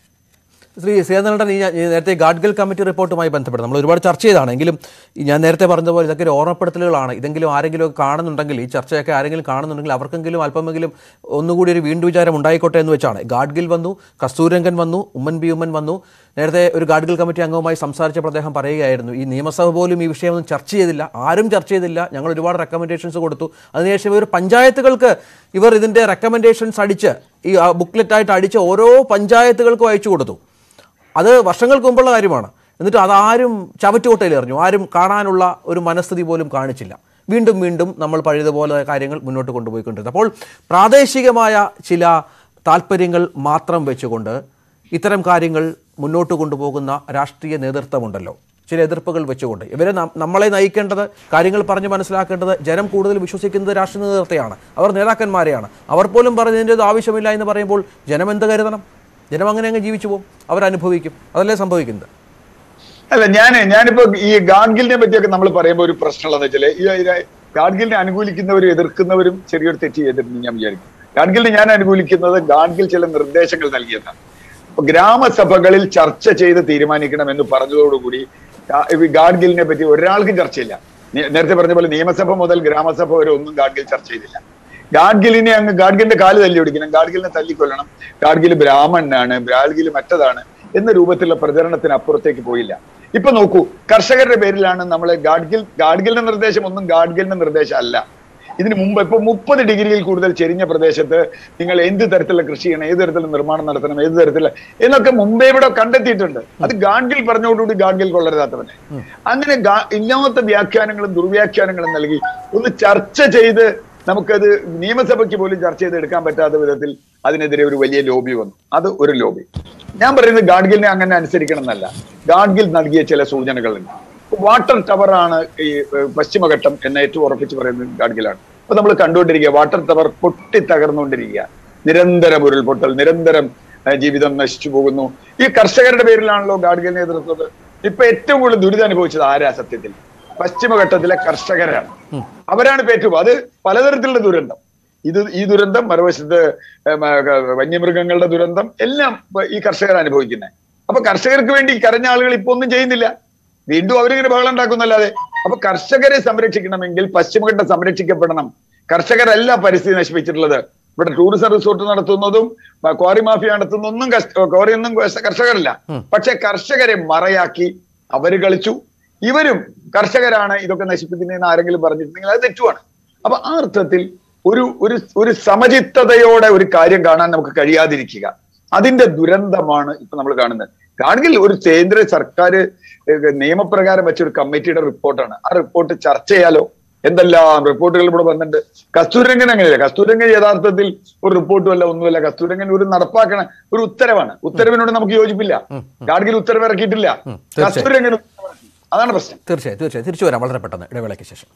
ശ്രീ സേനകളുടെ ഈ ഞാൻ- ഈ നേരത്തെ ഗാഡ്ഗിൽ കമ്മിറ്റി റിപ്പോർട്ടുമായി ബന്ധപ്പെട്ട് നമ്മൾ ഒരുപാട് ചർച്ച ചെയ്തതാണ് എങ്കിലും ഈ ഞാൻ നേരത്തെ പറഞ്ഞ പോലെ ഇതൊക്കെ ഒരു ഓർമ്മപ്പെടുത്തലുകളാണ് ഇതെങ്കിലും ആരെങ്കിലും ഒക്കെ കാണുന്നുണ്ടെങ്കിൽ ഈ ചർച്ചയൊക്കെ ആരെങ്കിലും കാണുന്നുണ്ടെങ്കിൽ അവർക്കെങ്കിലും അല്പമെങ്കിലും ഒന്നുകൂടി ഒരു വീണ്ടും വിചാരം ഉണ്ടായിക്കോട്ടെ എന്ന് വെച്ചാണ് ഗാഡ്ഗിൽ വന്നു കസ്തൂരംഗൻ വന്നു ഉമ്മൻ ബി ഉമ്മൻ വന്നു നേരത്തെ ഒരു ഗാഡ്ഗിൽ കമ്മിറ്റി അംഗവുമായി സംസാരിച്ചപ്പോൾ അദ്ദേഹം പറയുകയായിരുന്നു ഈ നിയമസഭ പോലും ഈ വിഷയമൊന്നും ചർച്ച ചെയ്തില്ല ആരും ചർച്ച ചെയ്തില്ല ഞങ്ങൾ ഒരുപാട് റെക്കമെൻഡേഷൻസ് കൊടുത്തു അതിനുശേഷം ഇവർ പഞ്ചായത്തുകൾക്ക് ഇവർ ഇതിൻ്റെ റെക്കമെൻഡേഷൻസ് അടിച്ച് ഈ ബുക്ക്ലെറ്റായിട്ട് അടിച്ച് ഓരോ പഞ്ചായത്തുകൾക്കും അയച്ചു കൊടുത്തു അത് വർഷങ്ങൾക്ക് മുമ്പുള്ള കാര്യമാണ് എന്നിട്ട് അതാരും ചവറ്റുകൊട്ടയിൽ എറിഞ്ഞു ആരും കാണാനുള്ള ഒരു മനസ്ഥിതി പോലും കാണിച്ചില്ല വീണ്ടും വീണ്ടും നമ്മൾ പഴയതുപോലെ കാര്യങ്ങൾ മുന്നോട്ട് കൊണ്ടുപോയിക്കൊണ്ടിരുന്നത് അപ്പോൾ പ്രാദേശികമായ ചില താല്പര്യങ്ങൾ മാത്രം വെച്ചുകൊണ്ട് ഇത്തരം കാര്യങ്ങൾ മുന്നോട്ട് കൊണ്ടുപോകുന്ന രാഷ്ട്രീയ നേതൃത്വമുണ്ടല്ലോ ചില എതിർപ്പുകൾ വെച്ചുകൊണ്ട് ഇവരെ നം- നമ്മളെ നയിക്കേണ്ടത് കാര്യങ്ങൾ പറഞ്ഞ് മനസ്സിലാക്കേണ്ടത് ജനം കൂടുതൽ വിശ്വസിക്കുന്നത് രാഷ്ട്രീയ നേതൃത്വത്തെയാണ് അവർ നേതാക്കന്മാരെയാണ് അവർ പോലും പറഞ്ഞതിൻ്റെ ഇത് ആവശ്യമില്ല എന്ന് പറയുമ്പോൾ ജനം എന്ത് കരുതണം ജനം അങ്ങനെ അങ്ങ് ജീവിച്ചു പോകും അവരനുഭവിക്കും അതല്ലേ സംഭവിക്കുന്നത് അല്ല ഞാൻ ഞാനിപ്പോ ഈ ഗാഡ്ഗിലിനെ പറ്റിയൊക്കെ നമ്മൾ പറയുമ്പോൾ ഒരു പ്രശ്നമുള്ളതെന്ന് വെച്ചാല് ഈ ഈ ഗാഡ്ഗിലിനെ അനുകൂലിക്കുന്നവരും എതിർക്കുന്നവരും ചെറിയൊരു തെറ്റ് ചെയ്തിട്ടുണ്ട് ഞാൻ വിചാരിക്കും ഗാഡ്ഗിലിനെ ഞാൻ അനുകൂലിക്കുന്നത് ഗാഡ്ഗിൽ ചില നിർദ്ദേശങ്ങൾ നൽകിയതാണ് അപ്പൊ ഗ്രാമസഭകളിൽ ചർച്ച ചെയ്ത് തീരുമാനിക്കണം എന്ന് പറഞ്ഞതോടുകൂടി ഗാ- ഈ ഗാഡ്ഗിലിനെ പറ്റി ഒരാൾക്കും ചർച്ചയില്ല നേ- നേരത്തെ പറഞ്ഞ പോലെ നിയമസഭ മുതൽ ഗ്രാമസഭ വരെ ഒന്നും ഗാഡ്ഗിൽ ചർച്ച ചെയ്തില്ല ഗാഡ്ഗിലിനെ അങ്ങ് ഗാഡ്ഗിലിന്റെ കാല് തല്ലി പിടിക്കണം ഗാഡ്ഗിലിനെ തല്ലിക്കൊല്ലണം ഗാഡ്ഗിൽ ബ്രാഹ്മണനാണ് ഗാഡ്ഗിൽ മറ്റതാണ് എന്ന രൂപത്തിലുള്ള പ്രചരണത്തിന് അപ്പുറത്തേക്ക് പോയില്ല ഇപ്പൊ നോക്കൂ കർഷകരുടെ പേരിലാണ് നമ്മൾ ഗാഡ്ഗിൽ ഗാഡ്ഗിലിന്റെ നിർദ്ദേശം ഒന്നും ഗാഡ്ഗിലിന്റെ നിർദ്ദേശം അല്ല ഇതിന് മുമ്പ് ഇപ്പൊ മുപ്പത് ഡിഗ്രിയിൽ കൂടുതൽ ചെരിഞ്ഞ പ്രദേശത്ത് നിങ്ങൾ എന്ത് തരത്തിലുള്ള കൃഷി ചെയ്യണം ഏത് തരത്തിലുള്ള നിർമ്മാണം നടത്തണം ഏത് തരത്തിലുള്ള എന്നൊക്കെ മുമ്പേ ഇവിടെ കണ്ടെത്തിയിട്ടുണ്ട് അത് ഗാഡ്ഗിൽ പറഞ്ഞോടുകൂടി ഗാഡ്ഗിൽ കൊള്ളരുതാത്തവനെ അങ്ങനെ ഗാ- ഇല്ലാത്ത വ്യാഖ്യാനങ്ങളും ദുർവ്യാഖ്യാനങ്ങളും നൽകി ഒന്ന് ചർച്ച ചെയ്ത് നമുക്കത് നിയമസഭയ്ക്ക് പോലും ചർച്ച ചെയ്ത് എടുക്കാൻ പറ്റാത്ത വിധത്തിൽ അതിനെതിരെ ഒരു വലിയ ലോബി വന്നു അത് ഒരു ലോബി ഞാൻ പറയുന്നത് ഗാഡ്ഗിലിനെ അങ്ങനെ അനുസരിക്കണം എന്നല്ല ഗാഡ്ഗിൽ നൽകിയ ചില സൂചനകളുണ്ട് വാട്ടർ ടവർ ആണ് ഈ ഏഹ്, പശ്ചിമഘട്ടം എന്ന് ഏറ്റവും ഉറപ്പിച്ച് പറയുന്നത് ഗാഡ്ഗിലാണ് അപ്പൊ നമ്മൾ കണ്ടുകൊണ്ടിരിക്കുക വാട്ടർ ടവർ പൊട്ടി തകർന്നുകൊണ്ടിരിക്കുക നിരന്തരം ഉരുൾപൊട്ടൽ നിരന്തരം ഏഹ്, ജീവിതം നശിച്ചു പോകുന്നു ഈ കർഷകരുടെ പേരിലാണല്ലോ ഗാഡ്ഗിൽ നേതൃത്വം ഇപ്പൊ ഏറ്റവും കൂടുതൽ ദുരിതം അനുഭവിച്ചത് ആരാ സത്യത്തിൽ പശ്ചിമഘട്ടത്തിലെ കർഷകരാണ് അവരാണ് ഇപ്പൊ ഏറ്റവും അത് പലതരത്തിലുള്ള ദുരന്തം ഇത് ഈ ദുരന്തം മറുവശത്ത് ഏം, ആ, വന്യമൃഗങ്ങളുടെ ദുരന്തം എല്ലാം ഇപ്പൊ ഈ കർഷകർ അനുഭവിക്കുന്നത് അപ്പൊ കർഷകർക്ക് വേണ്ടി കരഞ്ഞ ആളുകൾ ഇപ്പൊ ഒന്നും ചെയ്യുന്നില്ല വീണ്ടും അവരിങ്ങനെ ബഹളം ഉണ്ടാക്കുന്നല്ലാതെ അപ്പൊ കർഷകരെ സംരക്ഷിക്കണമെങ്കിൽ പശ്ചിമഘട്ടം സംരക്ഷിക്കപ്പെടണം കർഷകരല്ല പരിസ്ഥിതി നശിപ്പിച്ചിട്ടുള്ളത് ഇവിടെ ടൂറിസം റിസോർട്ട് നടത്തുന്നതും ആ, ക്വാറി മാഫിയ നടത്തുന്നൊന്നും ക്വാറി ഒന്നും കർഷകരല്ല പക്ഷെ കർഷകരെ മറയാക്കി അവര് കളിച്ചു ഇവരും കർഷകരാണ് ഇതൊക്കെ നശിപ്പിക്കുന്നതെന്ന് ആരെങ്കിലും പറഞ്ഞിട്ടുണ്ടെങ്കിൽ അത് തെറ്റുമാണ് അപ്പൊ ആ അർത്ഥത്തിൽ ഒരു ഒരു ഒരു സമചിത്തതയോടെ ഒരു കാര്യം കാണാൻ നമുക്ക് കഴിയാതിരിക്കുക അതിന്റെ ദുരന്തമാണ് ഇപ്പൊ നമ്മൾ കാണുന്നത് കാണെങ്കിൽ ഒരു കേന്ദ്ര സർക്കാർ ഏഹ്, നിയമപ്രകാരം വെച്ച ഒരു കമ്മിറ്റിയുടെ റിപ്പോർട്ടാണ് ആ റിപ്പോർട്ട് ചർച്ച ചെയ്യാലോ എന്തെല്ലാം റിപ്പോർട്ടുകൾ ഇവിടെ വന്നിട്ടുണ്ട് കസ്തൂരംഗൻ അങ്ങനെയല്ല കസ്തൂരംഗൻ യഥാർത്ഥത്തിൽ ഒരു റിപ്പോർട്ടും അല്ല ഒന്നുമല്ല കസ്തൂരംഗൻ ഒരു നടപ്പാക്കണ ഒരു ഉത്തരവാണ് ഉത്തരവിനോട് നമുക്ക് യോജിപ്പില്ല ഗാഡ്ഗിൽ ഉത്തരവ് ഇറക്കിയിട്ടില്ല തീർച്ചയായും. കസ്തൂരംഗൻ ഉത്തരവ് ഇറക്കി. അതാണ് പ്രശ്നം തീർച്ചയായും തീർച്ചയായും തിരിച്ചു വരാം വളരെ പെട്ടെന്ന് ഇടവേളയ്ക്ക് ശേഷം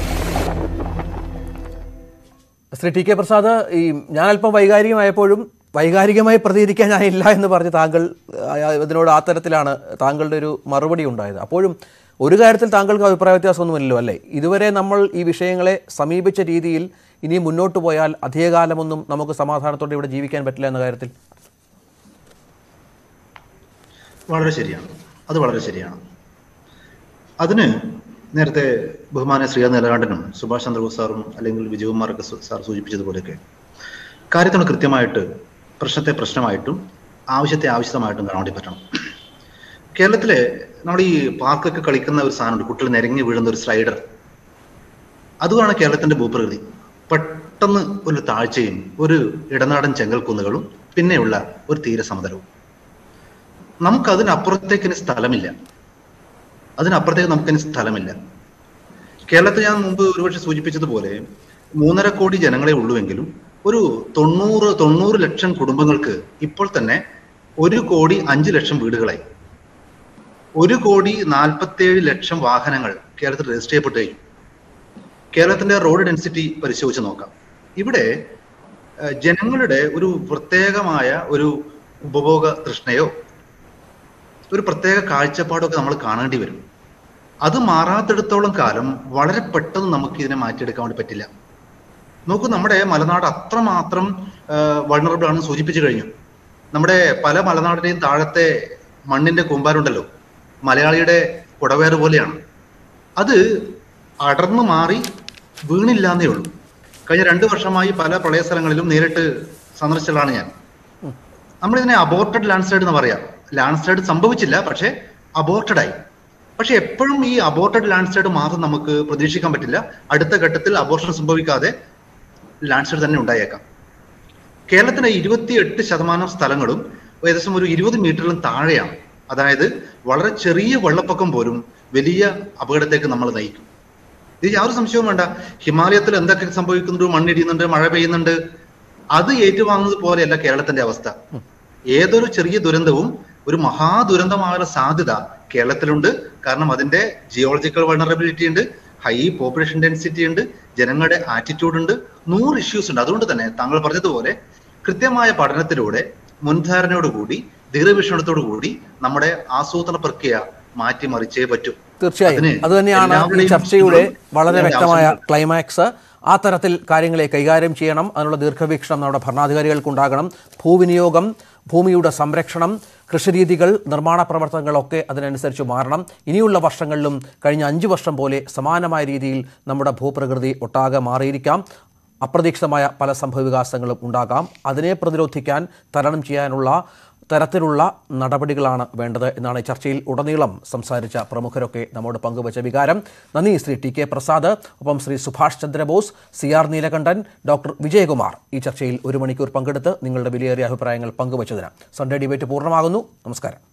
ശ്രീ ടി കെ പ്രസാദ് ഈ ഞാൻ അല്പം വൈകാരികമായപ്പോഴും വൈകാരികമായി പ്രതികരിക്കാൻ ഞാനില്ല എന്ന് പറഞ്ഞ് താങ്കൾ ആ, ഇതിനോട് ആ തരത്തിലാണ് താങ്കളുടെ ഒരു മറുപടി ഉണ്ടായത് അപ്പോഴും ഒരു കാര്യത്തിൽ താങ്കൾക്ക് അഭിപ്രായ വ്യത്യാസമൊന്നുമില്ലല്ലോ അല്ലേ ഇതുവരെ നമ്മൾ ഈ വിഷയങ്ങളെ സമീപിച്ച രീതിയിൽ ഇനി മുന്നോട്ട് പോയാൽ അധികകാലമൊന്നും നമുക്ക് സമാധാനത്തോടെ ഇവിടെ ജീവിക്കാൻ പറ്റില്ല എന്ന കാര്യത്തിൽ വളരെ ശരിയാണ് അത് വളരെ ശരിയാണ് അതിന് നേരത്തെ ബഹുമാന ശ്രീയ നിലകാണ്ടനും സുഭാഷ് ചന്ദ്രബോസ് സാറും അല്ലെങ്കിൽ വിജയകുമാറൊക്കെ സു- സാർ സൂചിപ്പിച്ചതുപോലെയൊക്കെ കാര്യത്തോട് കൃത്യമായിട്ട് പ്രശ്നത്തെ പ്രശ്നമായിട്ടും ആവശ്യത്തെ ആവശ്യമായിട്ടും കാണാൻ വേണ്ടി പറ്റണം കേരളത്തിലെ നമ്മുടെ ഈ പാർക്കൊക്കെ കളിക്കുന്ന ഒരു സാധനമുണ്ട് കുട്ടികൾ നിരങ്ങി വീഴുന്ന ഒരു സ്ലൈഡർ അതുമാണ് കേരളത്തിന്റെ ഭൂപ്രകൃതി പെട്ടെന്ന് ഒരു താഴ്ചയും ഒരു ഇടനാടൻ ചെങ്കൽക്കുന്നുകളും പിന്നെയുള്ള ഒരു തീരസമതലവും നമുക്ക് അതിനപ്പുറത്തേക്ക് ഇനി സ്ഥലമില്ല അതിനപ്പുറത്തേക്ക് നമുക്കിനി സ്ഥലമില്ല കേരളത്തിൽ ഞാൻ മുമ്പ് ഒരുപക്ഷെ സൂചിപ്പിച്ചതുപോലെ മൂന്നര കോടി ജനങ്ങളെ ഉള്ളുവെങ്കിലും ഒരു തൊണ്ണൂറ് തൊണ്ണൂറ് ലക്ഷം കുടുംബങ്ങൾക്ക് ഇപ്പോൾ തന്നെ ഒരു കോടി അഞ്ച് ലക്ഷം വീടുകളായി ഒരു കോടി നാൽപ്പത്തേഴ് ലക്ഷം വാഹനങ്ങൾ കേരളത്തിൽ രജിസ്റ്റർ ചെയ്യപ്പെട്ട് കഴിഞ്ഞു കേരളത്തിന്റെ റോഡ് ഡെൻസിറ്റി പരിശോധിച്ച് നോക്കാം ഇവിടെ ഏഹ്, ജനങ്ങളുടെ ഒരു പ്രത്യേകമായ ഒരു ഉപഭോഗ തൃഷ്ണയോ ഒരു പ്രത്യേക കാഴ്ചപ്പാടൊക്കെ നമ്മൾ കാണേണ്ടി വരും അത് മാറാത്തിടത്തോളം കാലം വളരെ പെട്ടെന്ന് നമുക്ക് ഇതിനെ മാറ്റിയെടുക്കാൻ വേണ്ടി പറ്റില്ല നോക്കൂ നമ്മുടെ മലനാട് അത്രമാത്രം വൾണറബിൾ ആണെന്ന് സൂചിപ്പിച്ചു കഴിഞ്ഞു നമ്മുടെ പല മലനാടിന്റെയും താഴത്തെ മണ്ണിന്റെ കൂമ്പാരുണ്ടല്ലോ മലയാളിയുടെ കുടവേറ് പോലെയാണ് അത് അടർന്നു മാറി വീണില്ലാന്നേ ഉള്ളൂ കഴിഞ്ഞ രണ്ടു വർഷമായി പല പ്രളയ സ്ഥലങ്ങളിലും നേരിട്ട് സന്ദർശിച്ചതാണ് ഞാൻ നമ്മളിതിനെ അബോർട്ടഡ് ലാൻഡ് സ്ലൈഡ് എന്ന് പറയാം ലാൻഡ് സ്ലൈഡ് സംഭവിച്ചില്ല പക്ഷേ അബോർട്ടഡ് ആയി പക്ഷെ എപ്പോഴും ഈ അബോർട്ടഡ് ലാൻഡ് സ്ലൈഡ് മാത്രം നമുക്ക് പ്രതീക്ഷിക്കാൻ പറ്റില്ല അടുത്ത ഘട്ടത്തിൽ അബോർഷൻ സംഭവിക്കാതെ ലാൻഡ് സ്ലൈഡ് തന്നെ ഉണ്ടായേക്കാം കേരളത്തിലെ ഇരുപത്തിയെട്ട് ശതമാനം സ്ഥലങ്ങളും ഏകദേശം ഒരു ഇരുപത് മീറ്ററിലും താഴെയാണ് അതായത് വളരെ ചെറിയ വെള്ളപ്പൊക്കം പോലും വലിയ അപകടത്തേക്ക് നമ്മൾ നയിക്കും ഇത് യാതൊരു സംശയവും വേണ്ട ഹിമാലയത്തിൽ എന്തൊക്കെ സംഭവിക്കുന്നുണ്ട് മണ്ണിടിയുന്നുണ്ട് മഴ പെയ്യുന്നുണ്ട് അത് ഏറ്റുവാങ്ങുന്നത് പോലെയല്ല കേരളത്തിന്റെ അവസ്ഥ ഏതൊരു ചെറിയ ദുരന്തവും ഒരു മഹാദുരന്തമാകാനുള്ള സാധ്യത കേരളത്തിലുണ്ട് കാരണം അതിന്റെ ജിയോളജിക്കൽ വൾണറബിലിറ്റി ഉണ്ട് ഹൈ പോപ്പുലേഷൻ ഡെൻസിറ്റി ഉണ്ട് ജനങ്ങളുടെ ആറ്റിറ്റ്യൂഡ് ഉണ്ട് നൂറ് ഇഷ്യൂസ് ഉണ്ട് അതുകൊണ്ട് തന്നെ താങ്കൾ പറഞ്ഞതുപോലെ കൃത്യമായ പഠനത്തിലൂടെ മുൻധാരണയോടുകൂടി ദീർഘവീക്ഷണത്തോടു കൂടി നമ്മുടെ ആസൂത്രണ പ്രക്രിയ മാറ്റിമറിച്ചേ പറ്റൂ തീർച്ചയായും അതിന് അത് തന്നെയാണ് ഈ എല്ലാവരുടെയും ചർച്ചയുടെ വളരെ ഇതിന്റെ വ്യക്തമായ ആവശ്യമുണ്ട്. ക്ലൈമാക്സ് ആ തരത്തിൽ കാര്യങ്ങളെ കൈകാര്യം ചെയ്യണം അതിനുള്ള ദീർഘവീക്ഷണം നമ്മുടെ ഭരണാധികാരികൾക്കുണ്ടാകണം ഭൂവിനിയോഗം ഭൂമിയുടെ സംരക്ഷണം കൃഷിരീതികൾ നിർമ്മാണ പ്രവർത്തനങ്ങളൊക്കെ അതിനനുസരിച്ച് മാറണം ഇനിയുള്ള വർഷങ്ങളിലും കഴിഞ്ഞ അഞ്ച് വർഷം പോലെ സമാനമായ രീതിയിൽ നമ്മുടെ ഭൂപ്രകൃതി ഒട്ടാകെ മാറിയിരിക്കാം അപ്രതീക്ഷിതമായ പല സംഭവവികാസങ്ങളും ഉണ്ടാകാം അതിനെ പ്രതിരോധിക്കാൻ തരണം ചെയ്യാനുള്ള തരത്തിലുള്ള നടപടികളാണ് വേണ്ടത് എന്നാണ് ഈ ചർച്ചയിൽ ഉടനീളം സംസാരിച്ച പ്രമുഖരൊക്കെ നമ്മോട് പങ്കുവച്ച വികാരം നന്ദി ശ്രീ ടി കെ പ്രസാദ് ഒപ്പം Shri Subhash Chandrabose C R Neelakantan doctor Vijayakumar ഈ ചർച്ചയിൽ ഒരു മണിക്കൂർ പങ്കെടുത്ത് നിങ്ങളുടെ വിലയേറിയ അഭിപ്രായങ്ങൾ പങ്കുവച്ചതിന് സൺഡേ ഡിബേറ്റ് പൂർണ്ണമാകുന്നു നമസ്കാരം